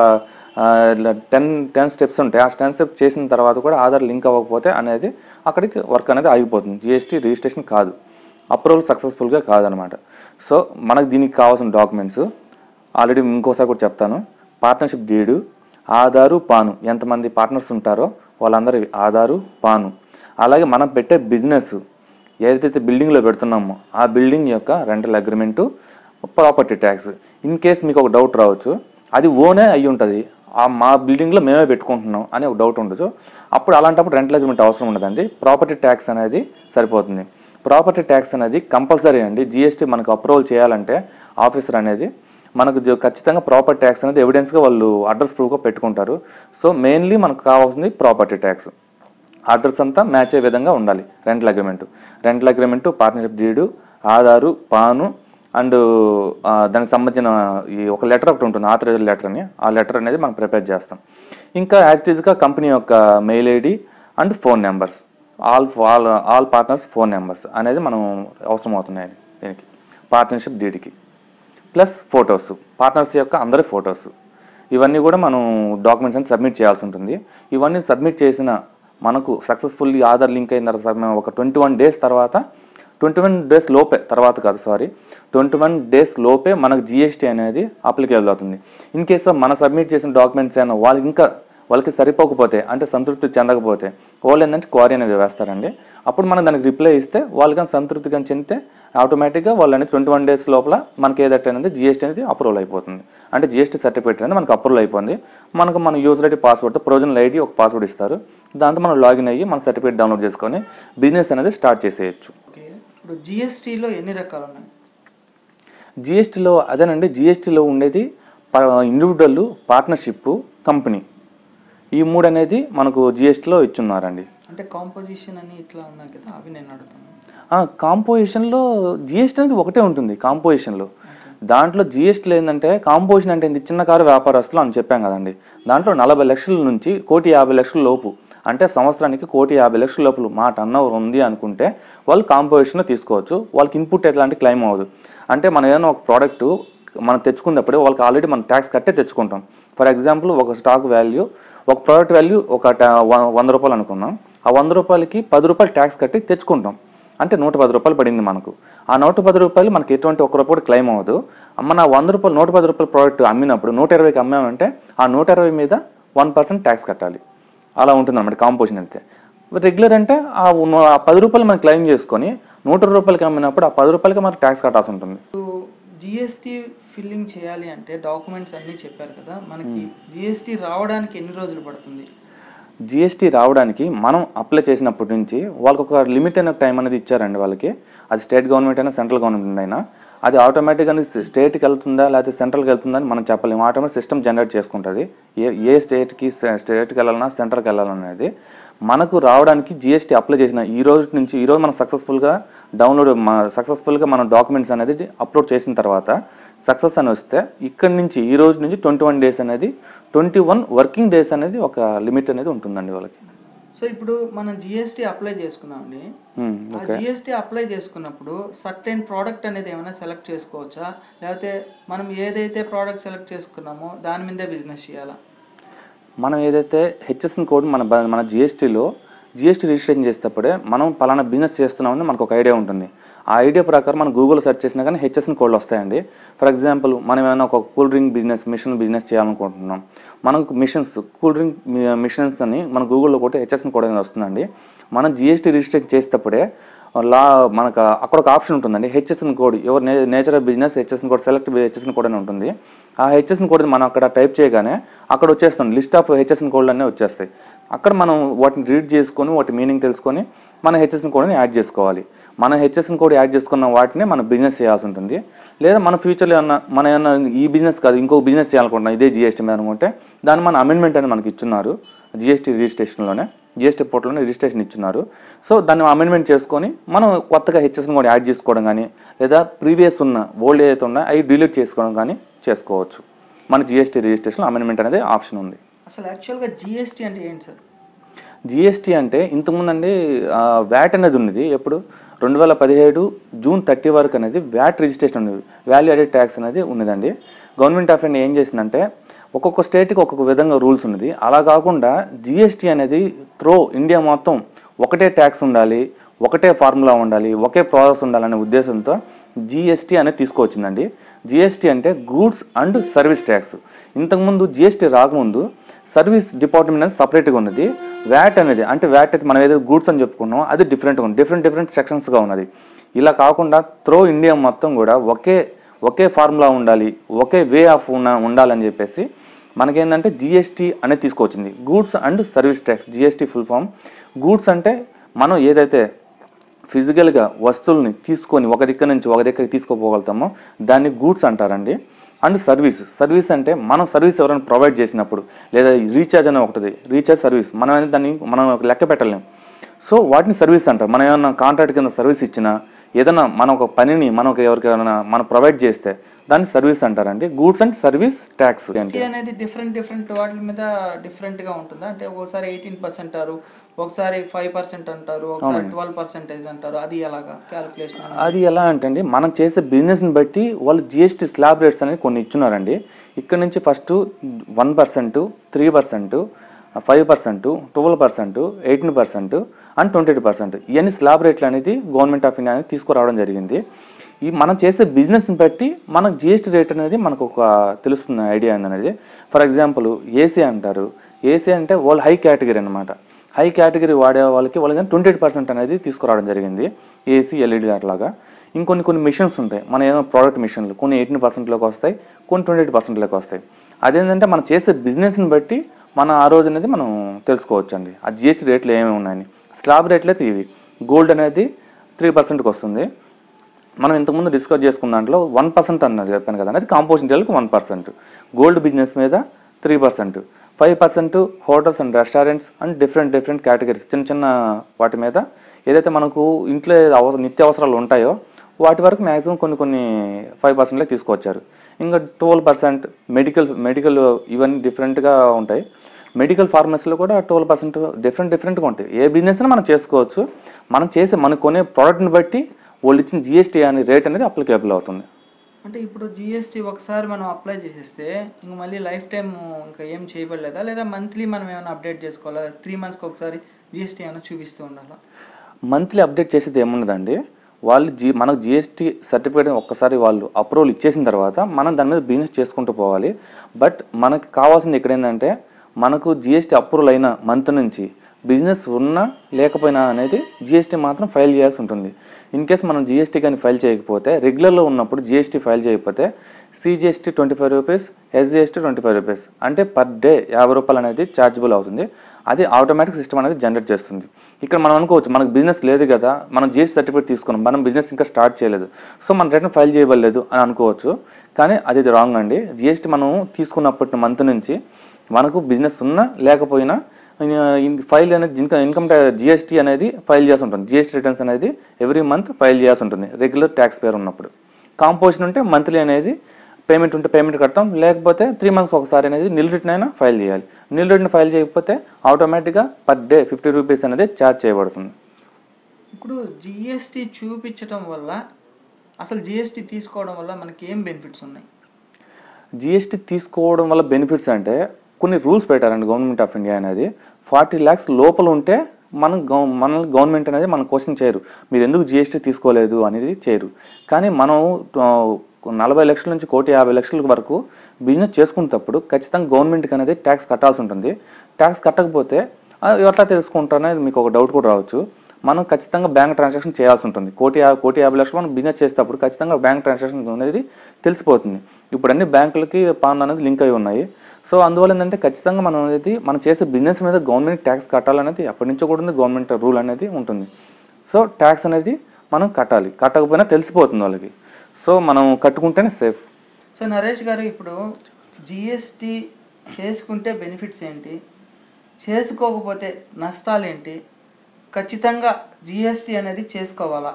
టెన్ టెన్ స్టెప్స్ ఉంటాయి ఆ టెన్ స్టెప్స్ చేసిన తర్వాత కూడా ఆధార్ లింక్ అవ్వకపోతే అనేది అక్కడికి వర్క్ అనేది ఆగిపోతుంది జిఎస్టీ రిజిస్ట్రేషన్ కాదు అప్రూవల్ సక్సెస్ఫుల్గా కాదనమాట సో మనకు దీనికి కావాల్సిన డాక్యుమెంట్స్ ఆల్రెడీ ఇంకోసారి కూడా చెప్తాను పార్ట్నర్షిప్ డీడు ఆధారు పాను ఎంతమంది పార్ట్నర్స్ ఉంటారో వాళ్ళందరి ఆధారు పాను అలాగే మనం పెట్టే బిజినెస్ ఏదైతే బిల్డింగ్లో పెడుతున్నామో ఆ బిల్డింగ్ యొక్క rental agreement property tax in case మీకు ఒక డౌట్ రావచ్చు అది ఓనే అయి ఉంటుంది ఆ మా బిల్డింగ్లో మేమే పెట్టుకుంటున్నాం అని ఒక డౌట్ ఉండొచ్చు అప్పుడు అలాంటప్పుడు రెంటల్ అగ్రిమెంట్ అవసరం ఉండదండి ప్రాపర్టీ ట్యాక్స్ అనేది సరిపోతుంది ప్రాపర్టీ ట్యాక్స్ అనేది కంపల్సరీ అండి జిఎస్టీ మనకు అప్రూవల్ చేయాలంటే ఆఫీసర్ అనేది మనకు జ- ఖచ్చితంగా ప్రాపర్టీ ట్యాక్స్ అనేది ఎవిడెన్స్గా వాళ్ళు అడ్రస్ ప్రూఫ్గా పెట్టుకుంటారు సో మెయిన్లీ మనకు కావాల్సింది ప్రాపర్టీ ట్యాక్స్ అడ్రస్ అంతా మ్యాచ్ అయ్యే విధంగా ఉండాలి rental agreement rental agreement partnership deed Aadhaar PAN and దానికి సంబంధించిన ఈ ఒక లెటర్ ఒకటి ఉంటుంది ఆథరైజ్ లెటర్ అని ఆ లెటర్ అనేది మనం ప్రిపేర్ చేస్తాం ఇంకా యాజ్ ఇట్ ఈస్గా కంపెనీ యొక్క mail ID and phone numbers all all all partners phone numbers అనేది మనం అవసరం అవుతున్నాయి దీనికి పార్ట్నర్షిప్ డీడ్కి ప్లస్ ఫొటోస్ పార్ట్నర్స్ యొక్క అందరి ఫొటోస్ ఇవన్నీ కూడా మనం డాక్యుమెంట్స్ అని సబ్మిట్ చేయాల్సి ఉంటుంది ఇవన్నీ సబ్మిట్ చేసిన మనకు సక్సెస్ఫుల్లీ ఆధార్ లింక్ అయిన తర్వాత మేము ఒక ట్వంటీ వన్ డేస్ తర్వాత ట్వంటీ వన్ డేస్ లోపే తర్వాత కాదు సారీ ట్వంటీ వన్ డేస్ లోపే మనకు జిఎస్టీ అనేది అప్లికేబుల్ అవుతుంది ఇన్ కేస్ మన సబ్మిట్ చేసిన డాక్యుమెంట్స్ అయినా వాళ్ళకి ఇంకా వాళ్ళకి సరిపోకపోతే అంటే సంతృప్తి చెందకపోతే వాళ్ళు ఏంటంటే క్వారీ అనేది వేస్తారండి అప్పుడు మనం దానికి రిప్లై ఇస్తే వాళ్ళు కానీ సంతృప్తి కానీ చెందితే ఆటోమేటిక్గా వాళ్ళు అనేది ట్వంటీ వన్ డేస్ లోపల మనకి ఏదైతే అనేది జిఎస్టీ అనేది అప్రూవల్ అయిపోతుంది అంటే జిఎస్టీ సర్టిఫికేట్ అనేది మనకు అప్రూవల్ అయిపోయింది మనకు మన యూజర్ ఐడి పాస్వర్డ్తో ప్రొవిజనల్ ఐడి ఒక పాస్వర్డ్ ఇస్తారు దాంతో మనం లాగిన్ అయ్యి మన సర్టిఫికేట్ డౌన్లోడ్ చేసుకొని బిజినెస్ అనేది స్టార్ట్ చేసేయచ్చు ఓకే ఇప్పుడు జిఎస్టీలో ఎన్ని రకాలు ఉన్నాయి జిఎస్టీలో అదేనండి జిఎస్టీలో ఉండేది ఇండివిజువల్ పార్ట్నర్షిప్ కంపెనీ ఈ మూడు అనేది మనకు జిఎస్టీలో ఇచ్చున్నారండి అంటే కాంపోజిషన్ అని ఇట్లా ఉన్నాయి కదా అవి నేను అడుగుతాను కాంపోజిషన్లో జిఎస్టీ అనేది ఒకటే ఉంటుంది కాంపోజిషన్లో దాంట్లో జిఎస్టీలో ఏంటంటే కాంపోజిషన్ అంటే ఏంది? చిన్న కారు వ్యాపారస్తులు అని చెప్పాం కదండి దాంట్లో నలభై లక్షల నుంచి కోటి యాభై లక్షల లోపు అంటే సంవత్సరానికి కోటి యాభై లక్షల లోపల మా టర్న్ ఓవర్ ఉంది అనుకుంటే వాళ్ళు కాంపోజిషన్ తీసుకోవచ్చు వాళ్ళకి ఇన్పుట్ ఎట్లాంటి క్లెయిమ్ అవ్వదు అంటే మనం ఏదైనా ఒక ప్రోడక్ట్ మనం తెచ్చుకున్నప్పుడు వాళ్ళకి ఆల్రెడీ మనం ట్యాక్స్ కట్టే తెచ్చుకుంటాం ఫర్ ఎగ్జాంపుల్ ఒక స్టాక్ వాల్యూ ఒక ప్రోడక్ట్ వాల్యూ ఒక ట- వ- వంద రూపాయలు అనుకున్నాం ఆ వంద రూపాయలకి పది రూపాయలు ట్యాక్స్ కట్టి తెచ్చుకుంటాం అంటే నూట పది రూపాయలు పడింది మనకు ఆ నూట పది రూపాయలు మనకి ఎటువంటి ఒక్క రూపాయి క్లెయిమ్ అవ్వదు మన వంద రూపాయలు నూట పది రూపాయల ప్రోడక్ట్ అమ్మినప్పుడు నూట ఇరవైకి అమ్మామంటే ఆ నూట ఇరవై మీద వన్ పర్సెంట్ ట్యాక్స్ కట్టాలి అలా ఉంటుంది అనమాట కాంపోజిషన్ అయితే రెగ్యులర్ అంటే ఆ ఉన్న- ఆ పది రూపాయలు మనం క్లెయిమ్ చేసుకొని నూట ఇరవై రూపాయలకి అమ్మినప్పుడు ఆ పది రూపాయలకి మనకు ట్యాక్స్ కట్టాల్సి ఉంటుంది జిఎస్టీ ఫిల్లింగ్ చేయాలి అంటే డాక్యుమెంట్స్ అన్నీ చెప్పారు కదా మనకి జిఎస్టీ రావడానికి ఎన్ని రోజులు పడుతుంది జిఎస్టీ రావడానికి మనం అప్లై చేసినప్పటి నుంచి వాళ్ళకి ఒక లిమిట్ అయిన టైం అనేది ఇచ్చారండి వాళ్ళకి అది స్టేట్ గవర్నమెంట్ అయినా సెంట్రల్ గవర్నమెంట్ అయినా అది ఆటోమేటిక్గా స్టేట్కి వెళ్తుందా లేకపోతే సెంట్రల్కి వెళ్తుందా అని మనం చెప్పలేము ఆటోమేటిక్ సిస్టమ్ జనరేట్ చేసుకుంటుంది ఏ ఏ స్టేట్కి స్టేట్కి వెళ్ళాలన్నా సెంట్రల్కి వెళ్ళాలనేది మనకు రావడానికి జిఎస్టీ అప్లై చేసిన ఈ రోజు నుంచి ఈ రోజు మనం సక్సెస్ఫుల్గా డౌన్లోడ్ సక్సెస్ఫుల్గా మనం డాక్యుమెంట్స్ అనేది అప్లోడ్ చేసిన తర్వాత సక్సెస్ అని వస్తే ఇక్కడి నుంచి ఈ రోజు నుంచి ట్వంటీ వన్ డేస్ అనేది ట్వంటీ వన్ వర్కింగ్ డేస్ అనేది ఒక లిమిట్ అనేది ఉంటుందండి వాళ్ళకి సో ఇప్పుడు మనం జిఎస్టీ అప్లై చేసుకున్నామండి Hmm, ఆ జిఎస్టీ అప్లై చేసుకున్నప్పుడు సర్టెన్ ప్రోడక్ట్ అనేది ఏమైనా సెలెక్ట్ చేసుకోవచ్చా లేకపోతే మనం ఏదైతే ప్రోడక్ట్ సెలెక్ట్ చేసుకున్నామో దాని మీదే బిజినెస్ చేయాలా మనం ఏదైతే హెచ్ఎస్ఎన్ కోడ్ మన బ- మన జిఎస్టీలో జిఎస్టీ రిజిస్ట్రేషన్ చేసేటప్పుడే మనం పలానా బిజినెస్ చేస్తున్నామని మనకు ఒక ఐడియా ఉంటుంది ఆ ఐడియా ప్రకారం మనం గూగుల్ సెర్చ్ చేసినా కానీ హెచ్ఎస్ఎన్ కోడ్లు వస్తాయండి ఫర్ ఎగ్జాంపుల్ మనం ఏమైనా ఒక cool drink business machine business చేయాలనుకుంటున్నాం మనకు మిషన్స్ కూల్ డ్రింక్ మిషన్స్ అని మన గూగుల్లో కొట్టి హెచ్ఎస్ఎన్ కోడ్ అనేది వస్తుందండి మనం జిఎస్టీ రిజిస్ట్రేషన్ చేసేటప్పుడే లా మనకు అక్కడ ఒక ఆప్షన్ ఉంటుందండి హెచ్ఎస్ఎన్ కోడ్ ఎవరు నే nature of business HSN code select HSN code అని ఉంటుంది ఆ హెచ్ఎస్ఎన్ కోడ్ మనం అక్కడ టైప్ చేయగానే అక్కడ వచ్చేస్తుంది లిస్ట్ ఆఫ్ హెచ్ఎస్ఎన్ కోడ్లు అన్నీ వచ్చేస్తాయి అక్కడ మనం వాటిని రీడ్ చేసుకొని వాటి మీనింగ్ తెలుసుకొని మన హెచ్ఎస్ఎన్ కోడ్ని యాడ్ చేసుకోవాలి మన హెచ్ఎస్ఎన్ కోడ్ యాడ్ చేసుకున్న వాటిని మనం బిజినెస్ చేయాల్సి ఉంటుంది లేదా మన ఫ్యూచర్లో ఏమన్నా మన ఏమన్నా ఈ బిజినెస్ కాదు ఇంకో బిజినెస్ చేయాలనుకుంటున్నాం ఇదే జిఎస్టీ మీద అనుకుంటే దాన్ని మన అమెండ్మెంట్ అని మనకి ఇచ్చున్నారు జిఎస్టీ రిజిస్ట్రేషన్లోనే జిఎస్టీ పోర్టల్లోనే రిజిస్ట్రేషన్ ఇచ్చున్నారు సో దాన్ని అమెండ్మెంట్ చేసుకొని మనం కొత్తగా హెచ్ఎస్ని కూడా యాడ్ చేసుకోవడం కానీ లేదా ప్రీవియస్ ఉన్న ఓల్డ్ ఏదైతే ఉన్నా అవి డిలీట్ చేసుకోవడం కానీ చేసుకోవచ్చు మన జిఎస్టీ రిజిస్ట్రేషన్ అమెండ్మెంట్ అనేది ఆప్షన్ ఉంది అసలు యాక్చువల్గా జిఎస్టీ అంటే ఏంటి సార్ జిఎస్టీ అంటే ఇంతకుముందు అండి వ్యాట్ అనేది ఉన్నది ఎప్పుడు రెండు వేల పదిహేడు జూన్ థర్టీ వరకు అనేది వ్యాట్ రిజిస్ట్రేషన్ ఉన్నది వాల్యూ అడెడ్ ట్యాక్స్ అనేది ఉన్నదండి గవర్నమెంట్ ఆఫ్ ఇండియా ఏం చేసిందంటే ఒక్కొక్క స్టేట్కి ఒక్కొక్క విధంగా రూల్స్ ఉన్నది అలా కాకుండా జిఎస్టీ అనేది త్రో ఇండియా మొత్తం ఒకటే ట్యాక్స్ ఉండాలి ఒకటే ఫార్ములా ఉండాలి ఒకే ప్రాసెస్ ఉండాలనే ఉద్దేశంతో జిఎస్టీ అనేది తీసుకొచ్చిందండి జిఎస్టీ అంటే గూడ్స్ అండ్ సర్వీస్ ట్యాక్స్ ఇంతకుముందు జిఎస్టీ రాకముందు సర్వీస్ డిపార్ట్మెంట్ అనేది సపరేట్గా ఉన్నది వ్యాట్ అనేది అంటే వ్యాట్ అయితే మనం ఏదైతే గూడ్స్ అని చెప్పుకున్నామో అది డిఫరెంట్గా ఉంది డిఫరెంట్ డిఫరెంట్ సెక్షన్స్గా ఉన్నది ఇలా కాకుండా త్రో ఇండియా మొత్తం కూడా ఒకే ఒకే ఫార్ములా ఉండాలి ఒకే వే ఆఫ్ ఉన్న ఉండాలని చెప్పేసి మనకేంటంటే జిఎస్టీ అనేది తీసుకొచ్చింది goods and service tax GST full form goods అంటే మనం ఏదైతే ఫిజికల్గా వస్తువుల్ని తీసుకొని ఒక దగ్గర నుంచి ఒక దగ్గరికి తీసుకోపోగలుగుతామో దాన్ని గూడ్స్ అంటారండి అండ్ సర్వీస్ సర్వీస్ అంటే మనం సర్వీస్ ఎవరైనా ప్రొవైడ్ చేసినప్పుడు లేదా రీఛార్జ్ అనే ఒకటి రీఛార్జ్ సర్వీస్ మనం అనేది దాన్ని మనం లెక్క పెట్టలేం సో వాటిని సర్వీస్ అంటారు మనం ఏమైనా కాంట్రాక్ట్ కింద సర్వీస్ ఇచ్చినా ఏదైనా మన ఒక పనిని మనం ఒక ఎవరికైనా మనం ప్రొవైడ్ చేస్తే దాన్ని సర్వీస్ అంటారండి goods and service tax GST అనేది డిఫరెంట్ డిఫరెంట్ వాటి మీద డిఫరెంట్గా ఉంటుందా అంటే ఒకసారి ఎయిటీన్ పర్సెంట్ అంటారు ఒకసారి ఫైవ్ పర్సెంట్ అంటారు ఒకసారి ట్వెల్వ్ పర్సెంటేజ్ అంటారు అది ఎలాగా క్యాలిక్యులేషన్ అది ఎలా అంటే అండి మనం చేసే బిజినెస్ని బట్టి వాళ్ళు జిఎస్టీ స్లాబ్ రేట్స్ అనేది కొన్ని ఇచ్చున్నారండి ఇక్కడ నుంచి first one percent three percent five percent twelve percent eighteen percent and twenty eight percent ఇవన్నీ స్లాబ్ రేట్లు అనేది గవర్నమెంట్ ఆఫ్ ఇండియా అనేది తీసుకురావడం జరిగింది ఈ మనం చేసే బిజినెస్ని బట్టి మనకు జిఎస్టీ రేట్ అనేది మనకు ఒక తెలుస్తుంది ఐడియా అనేది ఫర్ ఎగ్జాంపుల్ ఏసీ అంటారు ఏసీ అంటే వాళ్ళు హై కేటగిరీ అనమాట హై కేటగిరీ వాడే వాళ్ళకి వాళ్ళకి ట్వంటీ ఎయిట్ పర్సెంట్ అనేది తీసుకురావడం జరిగింది ఏసీ ఎల్ఈడి అట్లాగా ఇంకొన్ని కొన్ని మిషన్స్ ఉంటాయి మన ఏదైనా ప్రోడక్ట్ మిషన్లు కొన్ని ఎయిటీన్ పర్సెంట్లోకి వస్తాయి కొన్ని ట్వంటీ ఎయిట్ పర్సెంట్లోకి వస్తాయి అదేంటంటే మనం చేసే బిజినెస్ని బట్టి మన ఆ రోజు అనేది మనం తెలుసుకోవచ్చు అండి ఆ జిఎస్టీ రేట్లు ఏమేమి ఉన్నాయని స్లాబ్ రేట్లు అయితే ఇవి గోల్డ్ అనేది త్రీ పర్సెంట్కి వస్తుంది మనం ఇంతకుముందు డిస్కస్ చేసుకున్న దాంట్లో వన్ పర్సెంట్ అన్నది చెప్పాను కదా అది కాంపోజిషన్ డీలర్కి వన్ పర్సెంట్ గోల్డ్ బిజినెస్ మీద three percent five percent hotels and restaurants and different different categories చిన్న చిన్న వాటి మీద ఏదైతే మనకు ఇంట్లో అవసరం నిత్య అవసరాలు ఉంటాయో వాటి వరకు మ్యాక్సిమం కొన్ని కొన్ని ఫైవ్ పర్సెంట్లే తీసుకొచ్చారు ఇంకా ట్వెల్వ్ పర్సెంట్ మెడికల్ మెడికల్ ఇవన్నీ డిఫరెంట్గా ఉంటాయి మెడికల్ ఫార్మసీలో కూడా ట్వెల్వ్ పర్సెంట్ డిఫరెంట్ డిఫరెంట్గా ఉంటాయి ఏ బిజినెస్ మనం చేసుకోవచ్చు మనం చేసే మనం కొనే ప్రోడక్ట్ని బట్టి వాళ్ళు ఇచ్చిన జిఎస్టీ అనే రేట్ అనేది అప్లికేబుల్ అవుతుంది అంటే ఇప్పుడు జిఎస్టీ ఒకసారి మనం అప్లై చేసేస్తే ఇంక మళ్ళీ లైఫ్ టైం ఇంకా ఏం చేయబడలేదా లేదా మంత్లీ మనం ఏమైనా అప్డేట్ చేసుకోవాలా త్రీ మంత్స్కి ఒకసారి జిఎస్టీ ఏమైనా చూపిస్తూ ఉండాలా మంత్లీ అప్డేట్ చేసేది ఏమున్నదండి వాళ్ళు జీ మనకు జిఎస్టీ సర్టిఫికేట్ ఒక్కసారి వాళ్ళు అప్రూవల్ ఇచ్చేసిన తర్వాత మనం దాని మీద బిజినెస్ చేసుకుంటూ పోవాలి బట్ మనకి కావాల్సింది ఇక్కడ ఏంటంటే మనకు జిఎస్టీ అప్రూవల్ అయిన మంత్ నుంచి బిజినెస్ ఉన్నా లేకపోయినా అనేది జిఎస్టీ మాత్రం ఫైల్ చేయాల్సి ఉంటుంది ఇన్ కేస్ మనం జిఎస్టీ కానీ ఫైల్ చేయకపోతే రెగ్యులర్లో ఉన్నప్పుడు జిఎస్టీ ఫైల్ చేయకపోతే CGST twenty five rupees SGST twenty five rupees అంటే పర్ డే యాభై రూపాయలు అనేది ఛార్జబుల్ అవుతుంది అది ఆటోమేటిక్ సిస్టమ్ అనేది జనరేట్ చేస్తుంది ఇక్కడ మనం అనుకోవచ్చు మనకు బిజినెస్ లేదు కదా మనం జిఎస్టీ సర్టిఫికేట్ తీసుకున్నాం మనం బిజినెస్ ఇంకా స్టార్ట్ చేయలేదు సో మనం రిటర్న్ ఫైల్ చేయబడలేదు అని అనుకోవచ్చు కానీ అది రాంగ్ అండి జిఎస్టీ మనం తీసుకున్నప్పటి మంత్ నుంచి మనకు బిజినెస్ ఉన్నా లేకపోయినా ఫైల్ అనేది ఇన్కమ్ ఇన్కమ్ జిఎస్టీ అనేది ఫైల్ చేసి ఉంటుంది జిఎస్టీ రిటర్న్స్ అనేది ఎవ్రీ మంత్ ఫైల్ చేయాల్సి ఉంటుంది రెగ్యులర్ ట్యాక్స్ పేర్ ఉన్నప్పుడు కాంపోజిషన్ ఉంటే మంత్లీ అనేది పేమెంట్ ఉంటే పేమెంట్ కడతాం లేకపోతే త్రీ మంత్స్ ఒకసారి అనేది నిల్ రిటర్న్ అయినా ఫైల్ చేయాలి నిల్ రిటర్న్ ఫైల్ చేయకపోతే ఆటోమేటిక్గా పర్ డే ఫిఫ్టీ రూపీస్ అనేది ఛార్జ్ చేయబడుతుంది ఇప్పుడు జిఎస్టీ చూపించడం వల్ల అసలు జిఎస్టీ తీసుకోవడం వల్ల మనకి ఏం బెనిఫిట్స్ ఉన్నాయి జిఎస్టీ తీసుకోవడం వల్ల బెనిఫిట్స్ అంటే కొన్ని రూల్స్ పెట్టారండి గవర్నమెంట్ ఆఫ్ ఇండియా అనేది ఫార్టీ ల్యాక్స్ లోపల ఉంటే మనం గవ మనల్ని గవర్నమెంట్ అనేది మనం క్వశ్చన్ చేయరు మీరు ఎందుకు జిఎస్టీ తీసుకోలేదు అనేది చేయరు కానీ మనం ఆ, నలభై లక్షల నుంచి కోటి యాభై లక్షల వరకు బిజినెస్ చేసుకునేటప్పుడు ఖచ్చితంగా గవర్నమెంట్కి అనేది ట్యాక్స్ కట్టాల్సి ఉంటుంది ట్యాక్స్ కట్టకపోతే ఆ, ఎట్లా తెలుసుకుంటారనేది మీకు ఒక డౌట్ కూడా రావచ్చు మనం ఖచ్చితంగా బ్యాంక్ ట్రాన్సాక్షన్ చేయాల్సి ఉంటుంది కోటి యా- కోటి యాభై లక్షలు మనం బిజినెస్ చేసేటప్పుడు ఖచ్చితంగా బ్యాంక్ ట్రాన్సాక్షన్ అనేది తెలిసిపోతుంది ఇప్పుడు అన్ని బ్యాంకులకి పాన్ అనేది లింక్ అయి ఉన్నాయి సో అందువల్ల ఏంటంటే ఖచ్చితంగా మనం అనేది మనం చేసే బిజినెస్ మీద గవర్నమెంట్ ట్యాక్స్ కట్టాలనేది ఎప్పటి నుంచో కూడా ఉంది గవర్నమెంట్ రూల్ అనేది ఉంటుంది సో ట్యాక్స్ అనేది మనం కట్టాలి కట్టకపోయినా తెలిసిపోతుంది వాళ్ళకి సో మనం కట్టుకుంటేనే సేఫ్ సో నరేష్ గారు ఇప్పుడు జిఎస్టీ చేసుకుంటే బెనిఫిట్స్ ఏంటి చేసుకోకపోతే నష్టాలు ఏంటి ఖచ్చితంగా జిఎస్టీ అనేది చేసుకోవాలా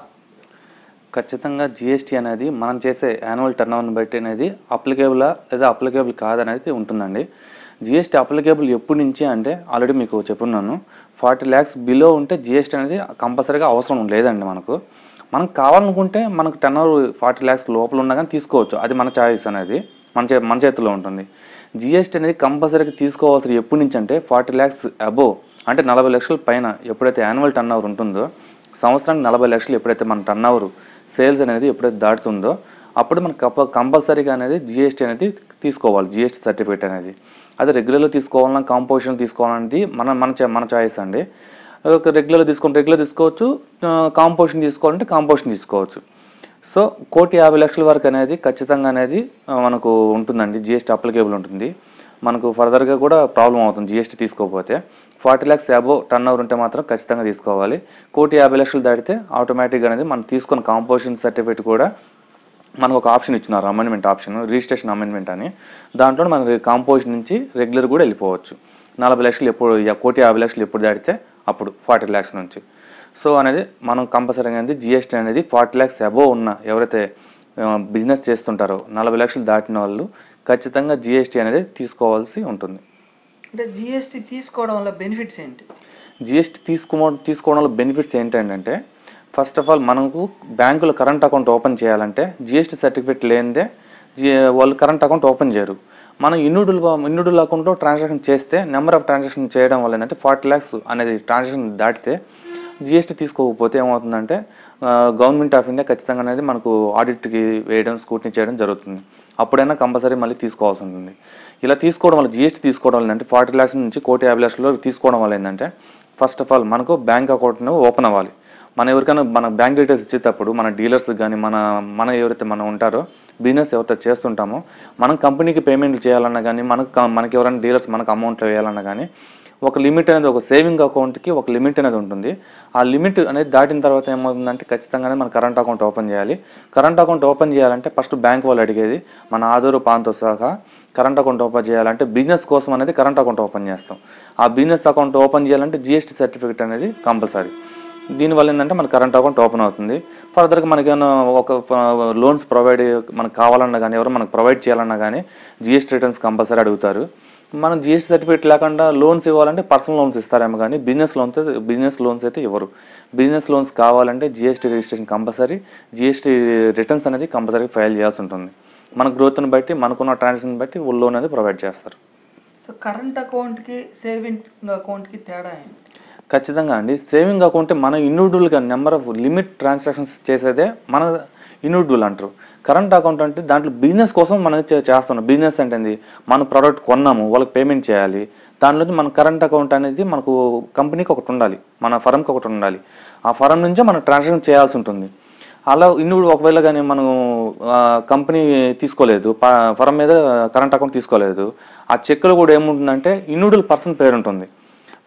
ఖచ్చితంగా జిఎస్టీ అనేది మనం చేసే యాన్యువల్ టర్న్ ఓవర్ని బట్టి అనేది అప్లికేబులా లేదా అప్లికేబుల్ కాదనేది ఉంటుందండి జిఎస్టీ అప్లికేబుల్ ఎప్పటి నుంచి అంటే ఆల్రెడీ మీకు చెప్పున్నాను ఫార్టీ ల్యాక్స్ బిలో ఉంటే జిఎస్టీ అనేది కంపల్సరీగా అవసరం లేదండి మనకు మనకు కావాలనుకుంటే మనకు టర్న్ ఓవర్ ఫార్టీ ల్యాక్స్ లోపల ఉన్నా కానీ తీసుకోవచ్చు అది మన చాయిస్ అనేది మన చే మన చేతిలో ఉంటుంది జిఎస్టీ అనేది కంపల్సరీగా తీసుకోవాల్సిన ఎప్పటి నుంచి అంటే ఫార్టీ ల్యాక్స్ అబోవ్ అంటే నలభై లక్షల పైన ఎప్పుడైతే యాన్యువల్ టర్న్ ఓవర్ ఉంటుందో సంవత్సరానికి నలభై లక్షలు ఎప్పుడైతే మన టర్న్ ఓవర్ సేల్స్ అనేది ఎప్పుడైతే దాటుతుందో అప్పుడు మనకు కప్ప కంపల్సరీగా అనేది జిఎస్టీ అనేది తీసుకోవాలి జిఎస్టీ సర్టిఫికేట్ అనేది అది రెగ్యులర్లో తీసుకోవాలన్నా కాంపోజిషన్ తీసుకోవాలనేది మన మన చా- మన చాయిస్ అండి ఒక రెగ్యులర్ తీసుకుంటే రెగ్యులర్ తీసుకోవచ్చు కాంపోజిషన్ తీసుకోవాలంటే కాంపోజిషన్ తీసుకోవచ్చు సో కోటి యాభై లక్షల వరకు అనేది ఖచ్చితంగా అనేది ఆ, మనకు ఉంటుందండి జిఎస్టీ అప్లికేబుల్ ఉంటుంది మనకు ఫర్దర్గా కూడా ప్రాబ్లం అవుతుంది జిఎస్టీ తీసుకోకపోతే forty lakhs above turnover ఉంటే మాత్రం ఖచ్చితంగా తీసుకోవాలి కోటి యాభై లక్షలు దాటితే ఆటోమేటిక్గా అనేది మనం తీసుకున్న కాంపోజిషన్ సర్టిఫికేట్ కూడా మనకు ఒక ఆప్షన్ ఇచ్చినారు అమెండ్మెంట్ ఆప్షన్ రిజిస్ట్రేషన్ అమెండ్మెంట్ అని దాంట్లో మన కాంపోజిషన్ నుంచి రెగ్యులర్ కూడా వెళ్ళిపోవచ్చు నలభై లక్షలు ఎప్పుడు యా- కోటి యాభై లక్షలు ఎప్పుడు దాటితే అప్పుడు ఫార్టీ ల్యాక్స్ నుంచి సో అనేది మనం కంపల్సరీగా అనేది జిఎస్టీ అనేది ఫార్టీ ల్యాక్స్ అబోవ్ ఉన్న ఎవరైతే బిజినెస్ చేస్తుంటారో నలభై లక్షలు దాటిన వాళ్ళు ఖచ్చితంగా జిఎస్టీ అనేది తీసుకోవాల్సి ఉంటుంది అంటే జిఎస్టీ తీసుకోవడం వల్ల బెనిఫిట్స్ ఏంటి జిఎస్టీ తీసుకో తీసుకోవడం వల్ల బెనిఫిట్స్ ఏంటంటే ఫస్ట్ ఆఫ్ ఆల్ మనకు బ్యాంకులో కరెంట్ అకౌంట్ ఓపెన్ చేయాలంటే జిఎస్టీ సర్టిఫికేట్ లేనిదే జి వాళ్ళు కరెంట్ అకౌంట్ ఓపెన్ చేయరు మనం ఇన్నుడుల్ ఇన్నుడుల్ అకౌంట్లో ట్రాన్సాక్షన్ చేస్తే నెంబర్ ఆఫ్ ట్రాన్సాక్షన్ చేయడం వల్ల ఏంటంటే ఫార్టీ ల్యాక్స్ అనేది ట్రాన్సాక్షన్ దాటితే జిఎస్టీ తీసుకోకపోతే ఏమవుతుందంటే గవర్నమెంట్ ఆఫ్ ఇండియా ఖచ్చితంగా అనేది మనకు ఆడిట్కి వేయడం స్కూట్నీ చేయడం జరుగుతుంది అప్పుడైనా కంపల్సరీ మళ్ళీ తీసుకోవాల్సి ఉంటుంది ఇలా తీసుకోవడం వల్ల జిఎస్టీ తీసుకోవడం వల్ల ఏంటంటే ఫార్టీ ల్యాక్స్ నుంచి కోటి యాభై లక్షల వరకు తీసుకోవడం వల్ల ఏంటంటే ఫస్ట్ ఆఫ్ ఆల్ మనకు బ్యాంక్ అకౌంట్ ఓపెన్ అవ్వాలి మన ఎవరికైనా మన బ్యాంక్ డీటెయిల్స్ ఇచ్చేటప్పుడు మన డీలర్స్ కానీ మన మన ఎవరైతే మనం ఉంటారో బిజినెస్ ఎవరైతే చేస్తుంటామో మనం కంపెనీకి పేమెంట్లు చేయాలన్నా కానీ మనకు క- మనకి ఎవరైనా డీలర్స్ మనకు అమౌంట్ వేయాలన్నా కానీ ఒక లిమిట్ అనేది ఒక సేవింగ్ అకౌంట్కి ఒక లిమిట్ అనేది ఉంటుంది ఆ లిమిట్ అనేది దాటిన తర్వాత ఏమవుతుందంటే ఖచ్చితంగానే మన కరెంట్ అకౌంట్ ఓపెన్ చేయాలి కరెంట్ అకౌంట్ ఓపెన్ చేయాలంటే ఫస్ట్ బ్యాంక్ వాళ్ళు అడిగేది మన ఆధారు పాన్తో సహా కరెంట్ అకౌంట్ ఓపెన్ చేయాలంటే బిజినెస్ కోసం అనేది కరెంట్ అకౌంట్ ఓపెన్ చేస్తాం ఆ బిజినెస్ అకౌంట్ ఓపెన్ చేయాలంటే జిఎస్టీ సర్టిఫికేట్ అనేది కంపల్సరీ దీనివల్ల ఏంటంటే మన కరెంట్ అకౌంట్ ఓపెన్ అవుతుంది ఫర్దర్గా మనకి ఏమైనా ఒక లోన్స్ ప్రొవైడ్ మనకు కావాలన్నా కానీ ఎవరు మనకు ప్రొవైడ్ చేయాలన్నా కానీ జిఎస్టీ రిటర్న్స్ కంపల్సరీ అడుగుతారు మనం జిఎస్టీ సర్టిఫికేట్ లేకుండా లోన్స్ ఇవ్వాలంటే పర్సనల్ లోన్స్ ఇస్తారేమో కానీ బిజినెస్ లోన్స్ అయితే బిజినెస్ లోన్స్ అయితే ఇవ్వరు బిజినెస్ లోన్స్ కావాలంటే GST registration compulsory GST returns అనేది కంపల్సరీ ఫైల్ చేయాల్సి ఉంటుంది మన గ్రోత్ని బట్టి మనకున్న ట్రాన్సాక్షన్ బట్టి లోన్ అనేది ప్రొవైడ్ చేస్తారు సో కరెంట్ అకౌంట్కి సేవింగ్ అకౌంట్కి తేడా ఏంటి ఖచ్చితంగా అండి సేవింగ్ అకౌంట్ మన ఇండివిజువల్గా నెంబర్ ఆఫ్ లిమిట్ ట్రాన్సాక్షన్స్ చేసేదే మన ఇండివిజువల్ అంటారు కరెంట్ అకౌంట్ అంటే దాంట్లో బిజినెస్ కోసం మనం చే- చేస్తున్నాం బిజినెస్ అంటే ఏంది మన ప్రోడక్ట్ కొన్నాము వాళ్ళకి పేమెంట్ చేయాలి దానిలో మన కరెంట్ అకౌంట్ అనేది మనకు కంపెనీకి ఒకటి ఉండాలి మన ఫరంకి ఒకటి ఉండాలి ఆ ఫరం నుంచే మనం ట్రాన్సాక్షన్ చేయాల్సి ఉంటుంది అలా ఇన్నుడు ఒకవేళ కానీ మనం ఆ, కంపెనీ తీసుకోలేదు ప- ఫరం మీద కరెంట్ అకౌంట్ తీసుకోలేదు ఆ చెక్లో కూడా ఏముంటుందంటే ఇన్నుడుల్ పర్సన్ పేరు ఉంటుంది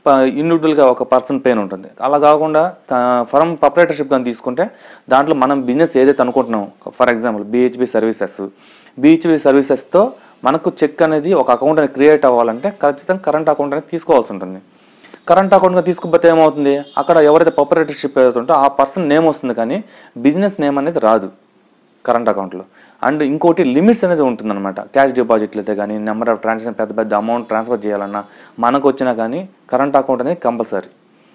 ఇండివిజువల్గా ఒక పర్సన్ పెయిన్ ఉంటుంది అలా కాకుండా ఫరం ప్రపరేటర్షిప్ కానీ తీసుకుంటే దాంట్లో మనం బిజినెస్ ఏదైతే అనుకుంటున్నాం for example BHB services BHB సర్వీసెస్తో మనకు చెక్ అనేది ఒక అకౌంట్ అనేది క్రియేట్ అవ్వాలంటే ఖచ్చితంగా కరెంట్ అకౌంట్ అనేది తీసుకోవాల్సి ఉంటుంది కరెంట్ అకౌంట్గా తీసుకుపోతే ఏమవుతుంది అక్కడ ఎవరైతే ప్రపరేటర్షిప్ ఏదైతే ఆ పర్సన్ నేమ్ వస్తుంది కానీ బిజినెస్ నేమ్ అనేది రాదు కరెంట్ అకౌంట్లో అండ్ ఇంకోటి లిమిట్స్ అనేది ఉంటుందన్నమాట క్యాష్ డిపాజిట్లు అయితే కానీ నెంబర్ ఆఫ్ ట్రాన్సాక్షన్ పెద్ద పెద్ద అమౌంట్ ట్రాన్స్ఫర్ చేయాలన్నా మనకు వచ్చినా కానీ కరెంట్ అకౌంట్ అనేది కంపల్సరీ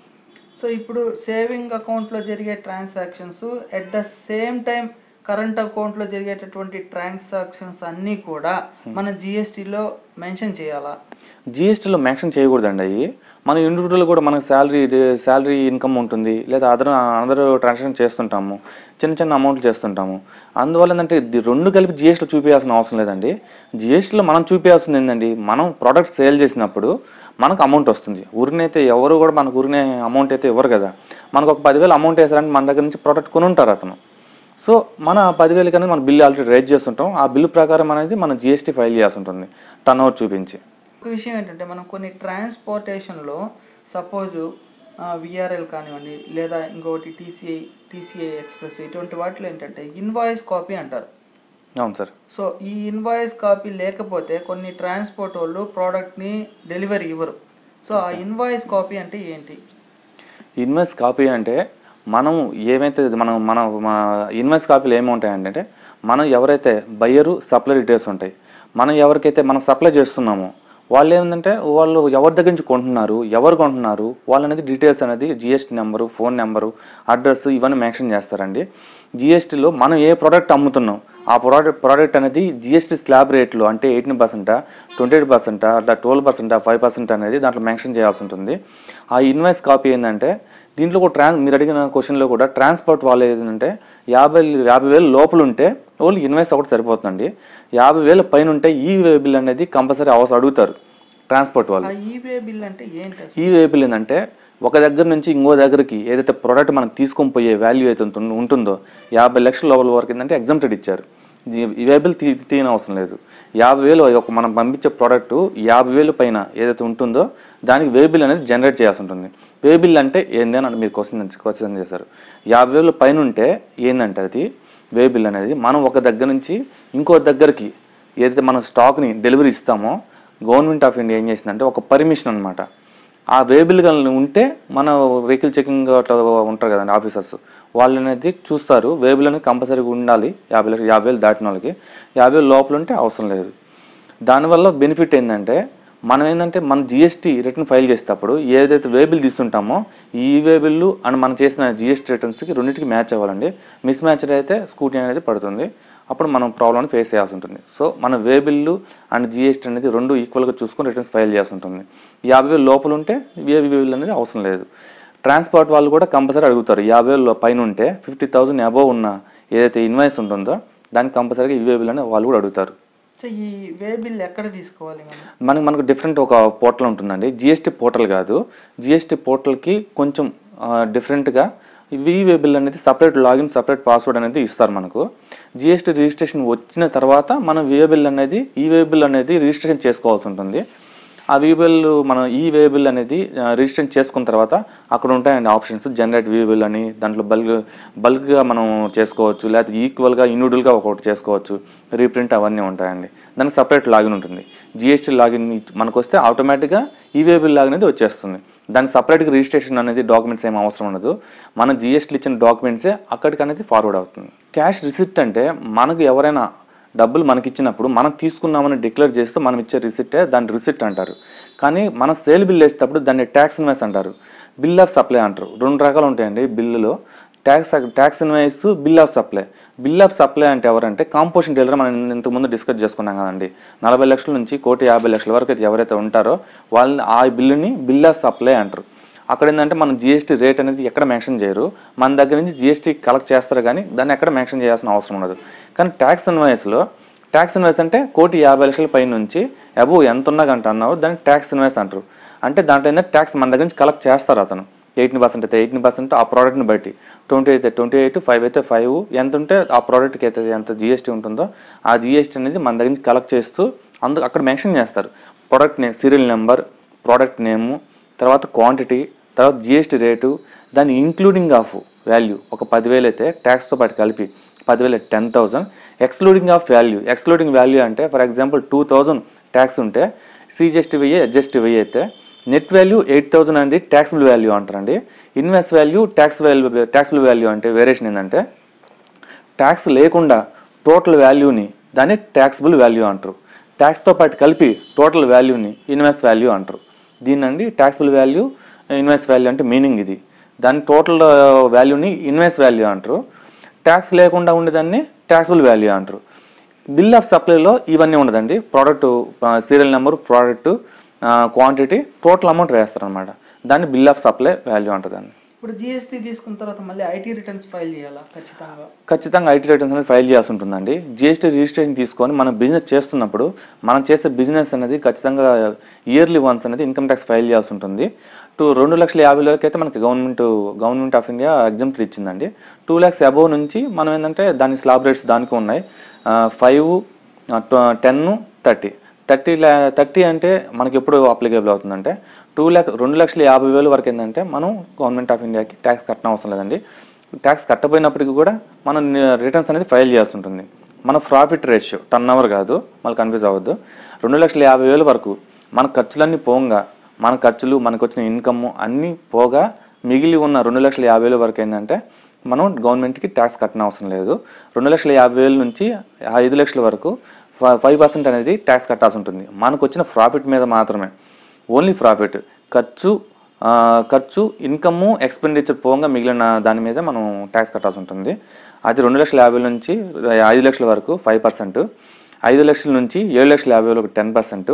సో ఇప్పుడు సేవింగ్ అకౌంట్లో జరిగే transactions at the same time current అకౌంట్లో జరిగేటటువంటి ట్రాన్సాక్షన్స్ అన్నీ కూడా మన జిఎస్టీలో మెన్షన్ చేయాలా జిఎస్టీలో మెన్షన్ చేయకూడదండి అవి మన ఇండివిజువల్ కూడా మనకు శాలరీ శాలరీ ఇన్కమ్ ఉంటుంది లేదా అదర్ అందరూ ట్రాన్సాక్షన్ చేస్తుంటాము చిన్న చిన్న అమౌంట్లు చేస్తుంటాము అందువల్ల ఏంటంటే ఇది రెండు కలిపి జిఎస్టీలో చూపించాల్సిన అవసరం లేదండి జిఎస్టీలో మనం చూపించాల్సింది ఏంటండి మనం ప్రోడక్ట్ సేల్ చేసినప్పుడు మనకు అమౌంట్ వస్తుంది ఊరినైతే ఎవరు కూడా మనకు ఊరినే అమౌంట్ అయితే ఇవ్వరు కదా మనకు ఒక పదివేలు అమౌంట్ వేసారంటే మన దగ్గర నుంచి ప్రోడక్ట్ కొని ఉంటారు అతను సో మన పదివేలు కానీ మన బిల్లు ఆల్రెడీ రేట్ చేస్తుంటాం ఆ బిల్లు ప్రకారం అనేది మనం జిఎస్టీ ఫైల్ చేయాల్సి ఉంటుంది టర్న్ ఓవర్ చూపించి ఒక విషయం ఏంటంటే మనం కొన్ని ట్రాన్స్పోర్టేషన్లో సపోజ్ విఆర్ఎల్ కానివ్వండి లేదా ఇంకొకటి టీసీఐ టీసీఐ ఎక్స్ప్రెస్ ఇటువంటి వాటిలో ఏంటంటే ఇన్వాయిస్ కాపీ అంటారు అవును సార్ సో ఈ ఇన్వాయిస్ కాపీ లేకపోతే కొన్ని ట్రాన్స్పోర్ట్ వాళ్ళు ప్రోడక్ట్ని డెలివరీ ఇవ్వరు సో ఆ ఇన్వాయిస్ కాపీ అంటే ఏంటి ఇన్వెస్ట్ కాపీ అంటే మనం ఏమైతే మనం మన మన ఇన్వెస్ట్ కాపీలు ఏముంటాయంటే మనం ఎవరైతే బయ్యరు సప్లై డీటెయిల్స్ ఉంటాయి మనం ఎవరికైతే మనం సప్లై చేస్తున్నామో వాళ్ళు ఏంటంటే వాళ్ళు ఎవరి దగ్గర నుంచి కొంటున్నారు ఎవరు కొంటున్నారు వాళ్ళు అనేది డీటెయిల్స్ అనేది GST number phone number address ఇవన్నీ మెన్షన్ చేస్తారండి జిఎస్టీలో మనం ఏ ప్రోడక్ట్ అమ్ముతున్నాం ఆ ప్రోడక్ట్ ప్రోడక్ట్ అనేది జిఎస్టీ స్లాబ్ రేట్లో అంటే ఎయిటీన్ పర్సెంటా ట్వంటీ ఎయిట్ పర్సెంటా అట్లా ట్వెల్వ్ పర్సెంటా ఫైవ్ పర్సెంట్ అనేది దాంట్లో మెన్షన్ చేయాల్సి ఉంటుంది ఆ ఇన్వాయిస్ కాపీ ఏంటంటే దీంట్లో కూడా ట్రాన్స్ మీరు అడిగిన క్వశ్చన్లో కూడా ట్రాన్స్పోర్ట్ వాళ్ళు ఏంటంటే యాభై యాభై వేలు లోపల ఉంటే ఓన్లీ ఇన్వాయిస్ ఒకటి సరిపోతుందండి యాభై వేల పైన ఉంటే ఈ వే బిల్ అనేది కంపల్సరీ అవసరం అడుగుతారు ట్రాన్స్పోర్ట్ వాళ్ళు ఆ ఈవే బిల్ అంటే ఏంటి అసలు? ఈ వేబిల్ ఏంటంటే ఒక దగ్గర నుంచి ఇంకో దగ్గరికి ఏదైతే ప్రోడక్ట్ మనం తీసుకొని పోయే వాల్యూ అయితే ఉంటుందో- ఉంటుందో యాభై లక్షల లోపల వరకు ఏంటంటే ఎగ్జామ్టెడ్ ఇచ్చారు ఈ- ఈ వేబిల్ తీ తీయని అవసరం లేదు యాభై వేలు ఒక మనం పంపించే ప్రోడక్ట్ యాభై వేలు పైన ఏదైతే ఉంటుందో దానికి వేబిల్ అనేది జనరేట్ చేయాల్సి ఉంటుంది వేబిల్ అంటే ఏంది అని మీరు క్వశ్చన్ క్వశ్చన్ చేశారు యాభై వేలు పైన ఉంటే ఏంటంటే అది వేబిల్ అనేది మనం ఒక దగ్గర నుంచి ఇంకో దగ్గరికి ఏదైతే మనం స్టాక్ని డెలివరీ ఇస్తామో గవర్నమెంట్ ఆఫ్ ఇండియా ఏం చేసిందంటే ఒక పర్మిషన్ అనమాట ఆ వేబిల్ కానీ ఉంటే మన వెహికల్ చెకింగ్ అట్లా ఉంటారు కదండి ఆఫీసర్స్ వాళ్ళు అనేది చూస్తారు వేబిల్ అనేది కంపల్సరీగా ఉండాలి యాభై లక్షలు యాభై వేలు దాటిన వాళ్ళకి యాభై వేలు లోపల ఉంటే అవసరం లేదు దానివల్ల బెనిఫిట్ ఏంటంటే మనం ఏంటంటే మన జిఎస్టీ రిటర్న్ ఫైల్ చేసేటప్పుడు ఏదైతే వేబిల్ తీసుకుంటామో ఈ వేబిల్ అండ్ మనం చేసిన జిఎస్టీ రిటర్న్స్కి రెండింటికి మ్యాచ్ అవ్వాలండి మిస్ మ్యాచ్ అయితే స్కూటీ అనేది పడుతుంది అప్పుడు మనం ప్రాబ్లమ్ ఫేస్ చేయాల్సి ఉంటుంది సో మన వే బిల్లు అండ్ జిఎస్టీ అనేది రెండు ఈక్వల్గా చూసుకొని రిటర్న్స్ ఫైల్ చేయాల్సి ఉంటుంది యాభై వేలు లోపల ఉంటే వే బిల్ అనేది అవసరం లేదు ట్రాన్స్పోర్ట్ వాళ్ళు కూడా కంపల్సరీ అడుగుతారు యాభై వేలు పైన ఉంటే ఫిఫ్టీ థౌసండ్ అబోవ్ ఉన్న ఏదైతే ఇన్వాయిస్ ఉంటుందో దానికి కంపల్సరీగా ఈ వే బిల్ అనేది వాళ్ళు కూడా అడుగుతారు సో ఈ వే బిల్ ఎక్కడ తీసుకోవాలి మనం మనకి మనకు డిఫరెంట్ ఒక పోర్టల్ ఉంటుందండి జిఎస్టీ పోర్టల్ కాదు జిఎస్టీ పోర్టల్కి కొంచెం డిఫరెంట్గా వే బిల్ అనేది సపరేట్ లాగిన్ సపరేట్ పాస్వర్డ్ అనేది ఇస్తారు మనకు జిఎస్టీ రిజిస్ట్రేషన్ వచ్చిన తర్వాత మనం వే బిల్ అనేది ఈ వే బిల్ అనేది రిజిస్ట్రేషన్ చేసుకోవాల్సి ఉంటుంది ఆ వీ బిల్ మనం ఈ వే బిల్ అనేది ఆ, రిజిస్ట్రేషన్ చేసుకున్న తర్వాత అక్కడ ఉంటాయండి ఆప్షన్స్ జనరేట్ వీ బిల్ అని దాంట్లో బల్క్ బల్క్గా మనం చేసుకోవచ్చు లేకపోతే ఈక్వల్గా ఇండివిజువల్గా ఒకటి చేసుకోవచ్చు రీప్రింట్ అవన్నీ ఉంటాయండి దానికి సపరేట్ లాగిన్ ఉంటుంది జిఎస్టీ లాగిన్ మనకు వస్తే ఆటోమేటిక్గా ఈ వే బిల్ లాగిన్ అనేది వచ్చేస్తుంది దానికి సపరేట్గా రిజిస్ట్రేషన్ అనేది డాక్యుమెంట్స్ ఏం అవసరం ఉండదు మన జిఎస్టీ ఇచ్చిన డాక్యుమెంట్సే అక్కడికి అనేది ఫార్వర్డ్ అవుతుంది క్యాష్ రిసిప్ట్ అంటే మనకు ఎవరైనా డబ్బులు మనకి ఇచ్చినప్పుడు మనం తీసుకున్నామని డిక్లేర్ చేస్తూ మనం ఇచ్చే రిసిప్టే దాన్ని రిసిప్ట్ అంటారు కానీ మనం సేల్ బిల్ వేసేటప్పుడు దాన్ని ట్యాక్స్ ఇన్వాయిస్ అంటారు బిల్ ఆఫ్ సప్లై అంటారు రెండు రకాలు ఉంటాయండి బిల్లులో tax tax invoice bill of supply bill of supply అంటే ఎవరంటే కాంపోజిషన్ డీలర్ మనం ఇంతకుముందు డిస్కస్ చేసుకున్నాం కదండి నలభై లక్షల నుంచి కోటి యాభై లక్షల వరకు అయితే ఎవరైతే ఉంటారో వాళ్ళని ఆ బిల్లుని బిల్ ఆఫ్ సప్లై అంటారు అక్కడ ఏంటంటే మనం జిఎస్టీ రేట్ అనేది ఎక్కడ మెన్షన్ చేయరు మన దగ్గర నుంచి జిఎస్టీ కలెక్ట్ చేస్తారు కానీ దాన్ని ఎక్కడ మెన్షన్ చేయాల్సిన అవసరం ఉండదు కానీ ట్యాక్స్ ఇన్వాయిస్లో ట్యాక్స్ ఇన్వాయిస్ అంటే కోటి యాభై లక్షల పై నుంచి అబోవ్ ఎంత ఉన్నా గంట అన్నారు దాన్ని ట్యాక్స్ ఇన్వాయిస్ అంటారు అంటే దాంట్లో ఏంటంటే ట్యాక్స్ మన దగ్గర నుంచి కలెక్ట్ చేస్తారు అతను ఎయిటీన్ పర్సెంట్ అయితే ఎయిటీన్ పర్సెంట్ ఆ ప్రోడక్ట్ని బట్టి ట్వంటీ అయితే ట్వంటీ ఎయిట్ ఫైవ్ అయితే ఫైవ్ ఎంత ఉంటే ఆ ప్రోడక్ట్కి అయితే ఎంత జిఎస్టీ ఉంటుందో ఆ జిఎస్టీ అనేది మన దగ్గర నుంచి కలెక్ట్ చేస్తూ అందుకు అక్కడ మెన్షన్ చేస్తారు product name serial number product name తర్వాత క్వాంటిటీ తర్వాత జిఎస్టీ రేటు దాని ఇంక్లూడింగ్ ఆఫ్ వాల్యూ ఒక పదివేలు అయితే ట్యాక్స్తో పాటు కలిపి పదివేలు ten thousand excluding of value excluding value అంటే for example two thousand tax ఉంటే సిజిఎస్టీ వెయ్యి అడ్జస్ట్ వెయ్యి అయితే నెట్ వాల్యూ ఎయిట్ థౌసండ్ అనేది ట్యాక్సిబుల్ వాల్యూ అంటారండి invest value tax value taxable value అంటే వేరియేషన్ ఏంటంటే ట్యాక్స్ లేకుండా టోటల్ వాల్యూని దాన్ని ట్యాక్సిబుల్ వాల్యూ అంటారు ట్యాక్స్తో పాటు కలిపి టోటల్ వాల్యూని ఇన్వెస్ట్ వాల్యూ అంటారు దీన్నండి ట్యాక్సిబుల్ వాల్యూ ఇన్వెస్ట్ వాల్యూ అంటే మీనింగ్ ఇది దాని టోటల్ వాల్యూని ఇన్వెస్ట్ వాల్యూ అంటారు ట్యాక్స్ లేకుండా ఉండేదాన్ని ట్యాక్సిబుల్ వాల్యూ అంటారు బిల్ ఆఫ్ సప్లైలో ఇవన్నీ ఉండదండి product serial number product quantity total amount వేస్తారనమాట దాన్ని బిల్ ఆఫ్ సప్లై వాల్యూ అంటుందండి ఇప్పుడు జిఎస్టీ తీసుకున్న తర్వాత మళ్ళీ ఐటీ రిటర్న్స్ ఫైల్ చేయాలా ఖచ్చితంగా ఖచ్చితంగా ఐటీ రిటర్న్స్ అనేది ఫైల్ చేయాల్సి ఉంటుందండి జిఎస్టీ రిజిస్ట్రేషన్ తీసుకొని మనం బిజినెస్ చేస్తున్నప్పుడు మనం చేసే బిజినెస్ అనేది ఖచ్చితంగా ఇయర్లీ వన్స్ అనేది ఇన్కమ్ ట్యాక్స్ ఫైల్ చేయాల్సి ఉంటుంది టూ రెండు లక్షల యాభై వరకు అయితే మనకి government government of India exempt ఇచ్చిందండి టూ ల్యాక్స్ అబోవ్ నుంచి మనం ఏంటంటే దాని స్లాబ్ రేట్స్ దానికి ఉన్నాయి ఫైవ్ టెన్ థర్టీ థర్టీ ల్యా థర్టీ అంటే మనకి ఎప్పుడు అప్లికేబుల్ అవుతుందంటే టూ ల్యాక్ రెండు లక్షల యాభై వేలు వరకు ఏంటంటే మనం గవర్నమెంట్ ఆఫ్ ఇండియాకి ట్యాక్స్ కట్టడం అవసరం లేదండి ట్యాక్స్ కట్టపోయినప్పటికీ కూడా మనం రిటర్న్స్ అనేది ఫైల్ చేయాల్సి ఉంటుంది మన ప్రాఫిట్ రేషియో టర్న్ ఓవర్ కాదు మళ్ళీ కన్ఫ్యూజ్ అవ్వద్దు రెండు లక్షల యాభై వేల వరకు మన ఖర్చులన్నీ పోగా మన ఖర్చులు మనకు వచ్చిన ఇన్కమ్ అన్నీ పోగా మిగిలి ఉన్న రెండు లక్షల యాభై వేల వరకు ఏంటంటే మనం గవర్నమెంట్కి ట్యాక్స్ కట్టన అవసరం లేదు రెండు లక్షల యాభై వేల నుంచి ఐదు లక్షల వరకు ఫైవ్ పర్సెంట్ అనేది ట్యాక్స్ కట్టాల్సి ఉంటుంది మనకు వచ్చిన ప్రాఫిట్ మీద మాత్రమే ఓన్లీ ప్రాఫిట్ ఖర్చు ఆ, ఖర్చు ఇన్కమ్ ఎక్స్పెండిచర్ పోగా మిగిలిన దాని మీద మనం ట్యాక్స్ కట్టాల్సి ఉంటుంది అది రెండు లక్షల యాభై నుంచి ఐదు లక్షల వరకు ఫైవ్ పర్సెంట్ ఐదు లక్షల నుంచి ఏడు లక్షల యాభై వేలకు టెన్ పర్సెంట్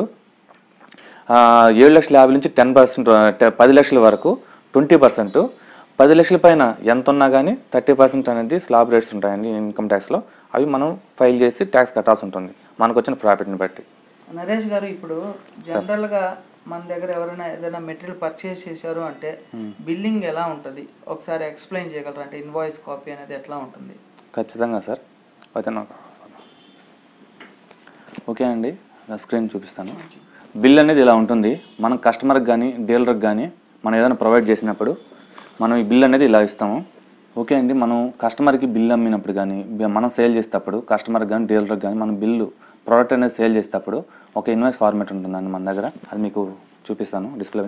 ఏడు లక్షల యాభై నుంచి టెన్ పర్సెంట్ పది లక్షల వరకు ట్వంటీ పర్సెంట్ పది లక్షల పైన ఎంత ఉన్నా కానీ థర్టీ పర్సెంట్ అనేది స్లాబ్ రేట్స్ ఉంటాయండి ఇన్కమ్ ట్యాక్స్లో అవి మనం ఫైల్ చేసి ట్యాక్స్ కట్టాల్సి ఉంటుంది మనకు వచ్చిన ప్రాఫిట్ని బట్టి నరేష్ గారు ఇప్పుడు జనరల్ గా మన దగ్గర ఎవరైనా ఏదైనా మెటీరియల్ పర్చేస్ చేశారు అంటే బిల్లింగ్ ఎలా ఉంటుంది ఒకసారి ఎక్స్ప్లెయిన్ చేయగలరా అంటే ఇన్వాయిస్ కాపీ అనేది ఎట్లా ఉంటుంది ఖచ్చితంగా సార్ అయితే నాకు ఓకే అండి నా స్క్రీన్ చూపిస్తాను బిల్ అనేది ఇలా ఉంటుంది మనం కస్టమర్కి కానీ డీలర్కి కానీ మనం ఏదైనా ప్రొవైడ్ చేసినప్పుడు మనం ఈ బిల్ అనేది ఇలా ఇస్తాము ఓకే అండి మనం కస్టమర్కి బిల్ అమ్మినప్పుడు కానీ బి- మనం సేల్ చేసేటప్పుడు కస్టమర్కి కానీ డీలర్కి కానీ మనం బిల్లు ప్రోడక్ట్ అనేది సేల్ చేసేటప్పుడు ఒక ఇన్వాయిస్ ఫార్మాట్ ఉంటుందండి మన దగ్గర అది మీకు చూపిస్తాను display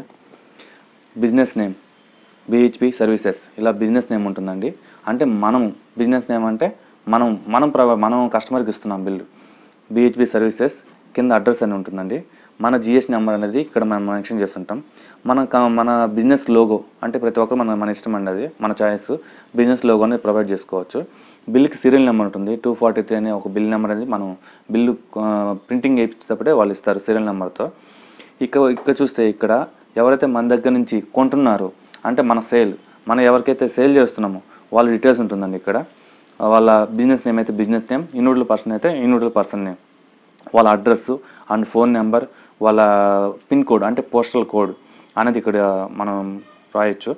business name BHP services ఇలా బిజినెస్ నేమ్ ఉంటుందండి అంటే మనం బిజినెస్ నేమ్ అంటే మనం మనం ప్రొవై మనం కస్టమర్కి ఇస్తున్నాం బిల్లు బిహెచ్పి సర్వీసెస్ కింద అడ్రస్ అని ఉంటుందండి మన జిఎస్టీ నెంబర్ అనేది ఇక్కడ మనం మెన్షన్ చేస్తుంటాం మన క- మన బిజినెస్ లోగో అంటే ప్రతి ఒక్కరు మన మన ఇష్టం అండి అది మన చాయిస్ బిజినెస్ లోగో అనేది ప్రొవైడ్ చేసుకోవచ్చు బిల్కి సీరియల్ నెంబర్ ఉంటుంది టూ ఫార్టీ త్రీ అనే ఒక బిల్ నెంబర్ అనేది మనం బిల్లు ప్రింటింగ్ వేయించేటప్పుడే వాళ్ళు ఇస్తారు సీరియల్ నెంబర్తో ఇక్కడ ఇక్కడ చూస్తే ఇక్కడ ఎవరైతే మన దగ్గర నుంచి కొంటున్నారో అంటే మన సేల్ మనం ఎవరికైతే సేల్ చేస్తున్నామో వాళ్ళ డీటెయిల్స్ ఉంటుందండి ఇక్కడ వాళ్ళ బిజినెస్ నేమ్ అయితే బిజినెస్ నేమ్ ఇన్విడియల్ పర్సన్ అయితే ఇన్విడియల్ పర్సన్ నేమ్ వాళ్ళ అడ్రస్ అండ్ ఫోన్ నెంబర్ వాళ్ళ పిన్ కోడ్ అంటే పోస్టల్ కోడ్ అనేది ఇక్కడ మనం రాయొచ్చు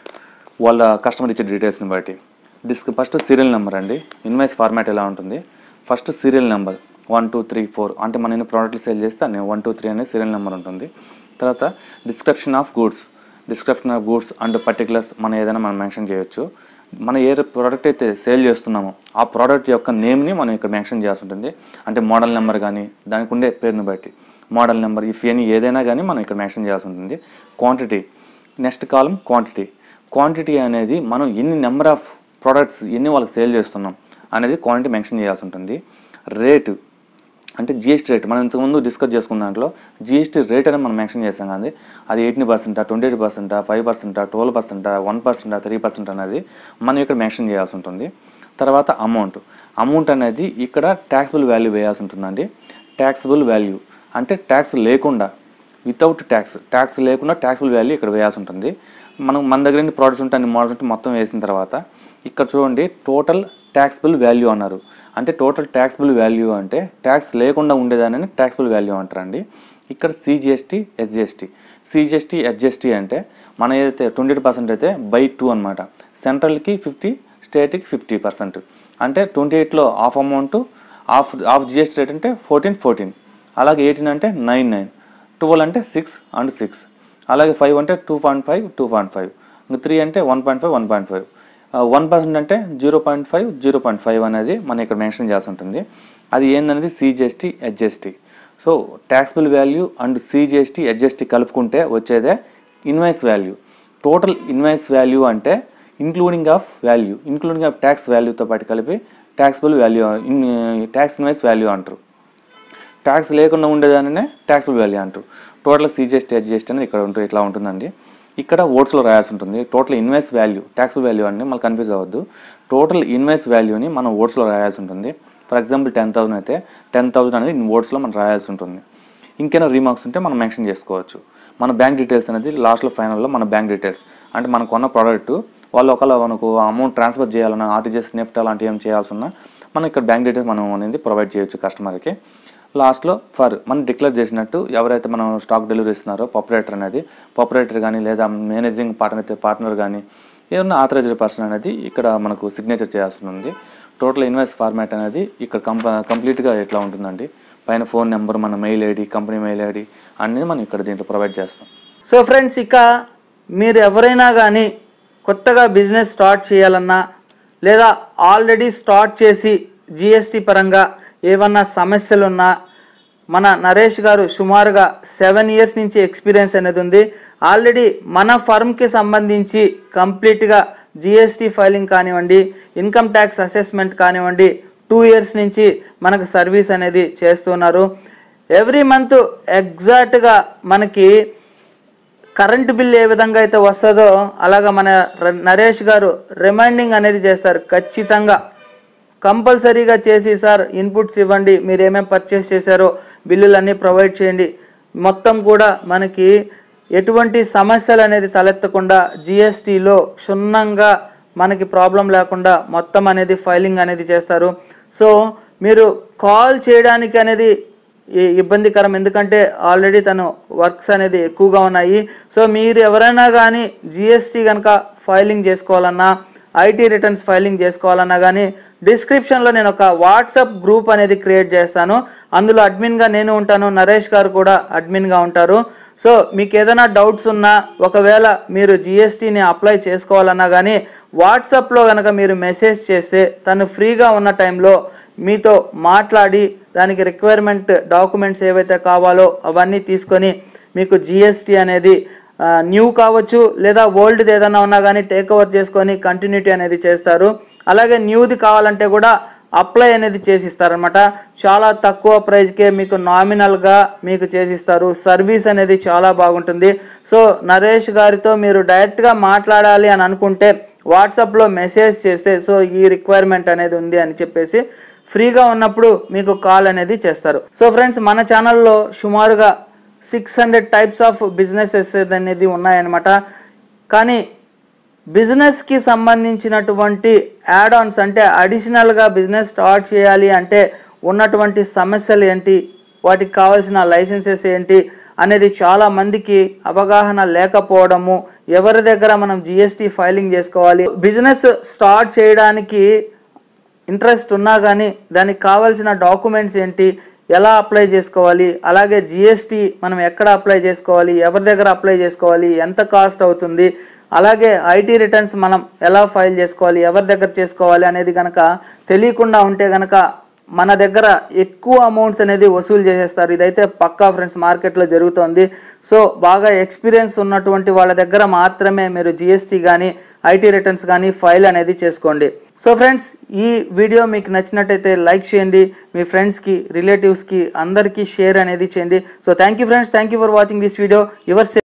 వాళ్ళ కస్టమర్ ఇచ్చే డీటెయిల్స్ని బట్టి డిస్క్ ఫస్ట్ సీరియల్ నెంబర్ అండి ఇన్వాయిస్ ఫార్మాట్ ఎలా ఉంటుంది first serial number one two three four అంటే మనం ఎన్ని ప్రోడక్ట్లు సేల్ చేస్తే అన్ని వన్ టూ త్రీ అనే సీరియల్ నెంబర్ ఉంటుంది తర్వాత description of goods description of goods and particulars మనం ఏదైనా మనం మెన్షన్ చేయొచ్చు మనం ఏ ప్రోడక్ట్ అయితే సేల్ చేస్తున్నామో ఆ ప్రోడక్ట్ యొక్క నేమ్ని మనం ఇక్కడ మెన్షన్ చేయాల్సి ఉంటుంది అంటే మోడల్ నెంబర్ కానీ దానికి ఉండే పేరుని బట్టి మోడల్ నెంబర్ ఇఫ్ ఎనీ ఏదైనా కానీ మనం ఇక్కడ మెన్షన్ చేయాల్సి ఉంటుంది క్వాంటిటీ నెక్స్ట్ కాలం క్వాంటిటీ క్వాంటిటీ అనేది మనం ఎన్ని నెంబర్ ఆఫ్ ప్రోడక్ట్స్ ఎన్ని వాళ్ళకి సేల్ చేస్తున్నాం అనేది క్వాంటిటీ మెన్షన్ చేయాల్సి ఉంటుంది రేటు అంటే జిఎస్టీ రేట్ మనం ఇంతకుముందు డిస్కస్ చేసుకున్న దాంట్లో జిఎస్టీ రేట్ అనేది మనం మెన్షన్ చేసాం కానీ అది ఎయిటీన్ పర్సెంటా ట్వంటీ ఎయిట్ పర్సెంటా ఫైవ్ పర్సెంటా ట్వెల్వ్ పర్సెంటా వన్ పర్సెంటా త్రీ పర్సెంట్ అనేది మనం ఇక్కడ మెన్షన్ చేయాల్సి ఉంటుంది తర్వాత అమౌంట్ అమౌంట్ అనేది ఇక్కడ ట్యాక్సిబుల్ వాల్యూ వేయాల్సి ఉంటుందండి ట్యాక్సిబుల్ వాల్యూ అంటే ట్యాక్స్ లేకుండా వితౌట్ ట్యాక్స్ ట్యాక్స్ లేకుండా ట్యాక్సిబుల్ వాల్యూ ఇక్కడ వేయాల్సి ఉంటుంది మనం మన దగ్గర ఎన్ని ప్రోడక్ట్స్ ఉంటాయి అన్ని మోడల్స్ ఉంటే మొత్తం వేసిన తర్వాత ఇక్కడ చూడండి టోటల్ ట్యాక్సిబుల్ వాల్యూ అన్నారు అంటే టోటల్ ట్యాక్సిబుల్ వాల్యూ అంటే ట్యాక్స్ లేకుండా ఉండేదాన్ని ట్యాక్సిబుల్ వాల్యూ అంటారండి ఇక్కడ సిజిఎస్టీ ఎస్జిఎస్టీ సిజిఎస్టీ ఎస్జిఎస్టీ అంటే మన ఏదైతే ట్వంటీ పర్సెంట్ అయితే బై టూ అనమాట సెంట్రల్కి ఫిఫ్టీ స్టేట్కి ఫిఫ్టీ పర్సెంట్ అంటే ట్వంటీ ఎయిట్లో half amount half half GST rate అంటే ఫోర్టీన్ ఫోర్టీన్ అలాగే ఎయిటీన్ అంటే నైన్ నైన్ ట్వెల్వ్ అంటే సిక్స్ అండ్ సిక్స్ అలాగే ఫైవ్ అంటే two point five two point five ఇంకా త్రీ అంటే one point five one point five one percent అంటే zero point five zero point five అనేది మనం ఇక్కడ మెన్షన్ చేసి ఉంటుంది అది ఏందనేది CGST HST so taxable value and CGST HST కలుపుకుంటే వచ్చేదే invoice value total invoice value అంటే including of value including of tax వాల్యూతో పాటు కలిపి taxable value in tax invoice value అంటారు ట్యాక్స్ లేకుండా ఉండేదానినే ట్యాక్సిబుల్ వాల్యూ అంటారు టోటల్ సీజీఎస్టీ హెచ్జిఎస్టీ అనేది ఇక్కడ ఉంటుంది ఇట్లా ఉంటుందండి ఇక్కడ ఓట్స్లో రాయాల్సి ఉంటుంది total invest value taxable value అని మళ్ళీ కన్ఫ్యూజ్ అవ్వద్దు టోటల్ ఇన్వెస్ట్ వాల్యూని మనం ఓట్స్లో రాయాల్సి ఉంటుంది ఫర్ ఎగ్జాంపుల్ టెన్ థౌసండ్ అయితే టెన్ థౌసండ్ అనేది ఓట్స్లో మనం రాయాల్సి ఉంటుంది ఇంకేమైనా రీమార్క్స్ ఉంటే మనం మెన్షన్ చేసుకోవచ్చు మన బ్యాంక్ డీటెయిల్స్ అనేది లాస్ట్లో ఫైనల్లో మన బ్యాంక్ డీటెయిల్స్ అంటే మనకు కొన్న ప్రోడక్ట్ వాళ్ళు ఒకవేళ మనకు అమౌంట్ ట్రాన్స్ఫర్ చేయాలన్నా ఆర్టీజీఎస్ నెఫ్ట్ అలాంటివి ఏం చేయాల్సి ఉన్నా మనం ఇక్కడ బ్యాంక్ డీటెయిల్స్ మనం అనేది ప్రొవైడ్ చేయొచ్చు కస్టమర్కి లాస్ట్లో ఫర్ మనం డిక్లేర్ చేసినట్టు ఎవరైతే మనం స్టాక్ డెలివరీ ఇస్తున్నారో పాపరేటర్ అనేది పాపరేటర్ కానీ లేదా మేనేజింగ్ పార్ట్నర్ అయితే పార్ట్నర్ కానీ ఏదైనా ఆథరైజ్డ్ పర్సన్ అనేది ఇక్కడ మనకు సిగ్నేచర్ చేయాల్సి ఉంది టోటల్ ఇన్వెస్ట్ ఫార్మాట్ అనేది ఇక్కడ కంప కంప్లీట్గా ఎట్లా ఉంటుందండి పైన ఫోన్ నెంబర్ మన mail ID company mail ID అన్నీ మనం ఇక్కడ దీంట్లో ప్రొవైడ్ చేస్తాం సో ఫ్రెండ్స్ ఇక మీరు ఎవరైనా కానీ కొత్తగా బిజినెస్ స్టార్ట్ చేయాలన్నా లేదా ఆల్రెడీ స్టార్ట్ చేసి జిఎస్టీ పరంగా ఏమన్నా సమస్యలు ఉన్నా మన నరేష్ గారు సుమారుగా సెవెన్ ఇయర్స్ నుంచి ఎక్స్పీరియన్స్ అనేది ఉంది ఆల్రెడీ మన ఫర్మ్కి సంబంధించి కంప్లీట్గా జిఎస్టీ ఫైలింగ్ కానివ్వండి ఇన్కమ్ ట్యాక్స్ అసెస్మెంట్ కానివ్వండి టూ ఇయర్స్ నుంచి మనకు సర్వీస్ అనేది చేస్తున్నారు ఎవ్రీ మంత్ ఎగ్జాక్ట్గా మనకి కరెంటు బిల్ ఏ విధంగా అయితే వస్తుందో అలాగా మన ర- నరేష్ గారు రిమైండింగ్ అనేది చేస్తారు ఖచ్చితంగా కంపల్సరీగా చేసి సార్ ఇన్పుట్స్ ఇవ్వండి మీరు ఏమేమి పర్చేస్ చేశారో బిల్లులన్నీ ప్రొవైడ్ చేయండి మొత్తం కూడా మనకి ఎటువంటి సమస్యలు అనేది తలెత్తకుండా జిఎస్టీలో క్షుణ్ణంగా మనకి ప్రాబ్లం లేకుండా మొత్తం అనేది ఫైలింగ్ అనేది చేస్తారు సో మీరు కాల్ చేయడానికి అనేది ఈ ఇబ్బందికరం ఎందుకంటే ఆల్రెడీ తను వర్క్స్ అనేది ఎక్కువగా ఉన్నాయి సో మీరు ఎవరైనా కానీ జిఎస్టీ కనుక ఫైలింగ్ చేసుకోవాలన్నా ఐటీ రిటర్న్స్ ఫైలింగ్ చేసుకోవాలన్నా కానీ డిస్క్రిప్షన్లో నేను ఒక వాట్సాప్ గ్రూప్ అనేది క్రియేట్ చేస్తాను అందులో అడ్మిన్గా నేను ఉంటాను నరేష్ గారు కూడా అడ్మిన్గా ఉంటారు సో మీకు ఏదైనా డౌట్స్ ఉన్నా ఒకవేళ మీరు జిఎస్టీని అప్లై చేసుకోవాలన్నా కానీ వాట్సాప్లో కనుక మీరు మెసేజ్ చేస్తే తను ఫ్రీగా ఉన్న టైంలో మీతో మాట్లాడి దానికి రిక్వైర్మెంట్ డాక్యుమెంట్స్ ఏవైతే కావాలో అవన్నీ తీసుకొని మీకు జిఎస్టీ అనేది న్యూ కావచ్చు లేదా ఓల్డ్ది ఏదైనా ఉన్నా కానీ టేక్ ఓవర్ చేసుకొని కంటిన్యూటీ అనేది చేస్తారు అలాగే న్యూది కావాలంటే కూడా అప్లై అనేది చేసిస్తారనమాట చాలా తక్కువ ప్రైస్కే మీకు నామినల్గా మీకు చేసిస్తారు సర్వీస్ అనేది చాలా బాగుంటుంది సో నరేష్ గారితో మీరు డైరెక్ట్గా మాట్లాడాలి అని అనుకుంటే వాట్సాప్లో మెసేజ్ చేస్తే సో ఈ రిక్వైర్మెంట్ అనేది ఉంది అని చెప్పేసి ఫ్రీగా ఉన్నప్పుడు మీకు కాల్ అనేది చేస్తారు సో ఫ్రెండ్స్ మన ఛానల్లో సుమారుగా six hundred types of businesses అనేది ఉన్నాయన్నమాట కానీ బిజినెస్కి సంబంధించినటువంటి యాడ్ ఆన్స్ అంటే అడిషనల్గా బిజినెస్ స్టార్ట్ చేయాలి అంటే ఉన్నటువంటి సమస్యలు ఏంటి వాటికి కావాల్సిన లైసెన్సెస్ ఏంటి అనేది చాలా మందికి అవగాహన లేకపోవడము ఎవరి దగ్గర మనం జిఎస్టీ ఫైలింగ్ చేసుకోవాలి బిజినెస్ స్టార్ట్ చేయడానికి ఇంట్రెస్ట్ ఉన్నా కానీ దానికి కావాల్సిన డాక్యుమెంట్స్ ఏంటి ఎలా అప్లై చేసుకోవాలి అలాగే జిఎస్టీ మనం ఎక్కడ అప్లై చేసుకోవాలి ఎవరి దగ్గర అప్లై చేసుకోవాలి ఎంత కాస్ట్ అవుతుంది అలాగే ఐటీ రిటర్న్స్ మనం ఎలా ఫైల్ చేసుకోవాలి ఎవరి దగ్గర చేసుకోవాలి అనేది కనుక తెలియకుండా ఉంటే కనుక మన దగ్గర ఎక్కువ అమౌంట్స్ అనేది వసూలు చేసేస్తారు ఇదైతే పక్కా ఫ్రెండ్స్ మార్కెట్లో జరుగుతోంది సో బాగా ఎక్స్పీరియన్స్ ఉన్నటువంటి వాళ్ళ దగ్గర మాత్రమే మీరు జిఎస్టీ కానీ ఐటీ రిటర్న్స్ కానీ ఫైల్ అనేది చేసుకోండి సో ఫ్రెండ్స్ ఈ వీడియో మీకు నచ్చినట్టయితే లైక్ చేయండి మీ ఫ్రెండ్స్కి రిలేటివ్స్కి అందరికీ షేర్ అనేది చేయండి so thank you friends thank you for watching this video your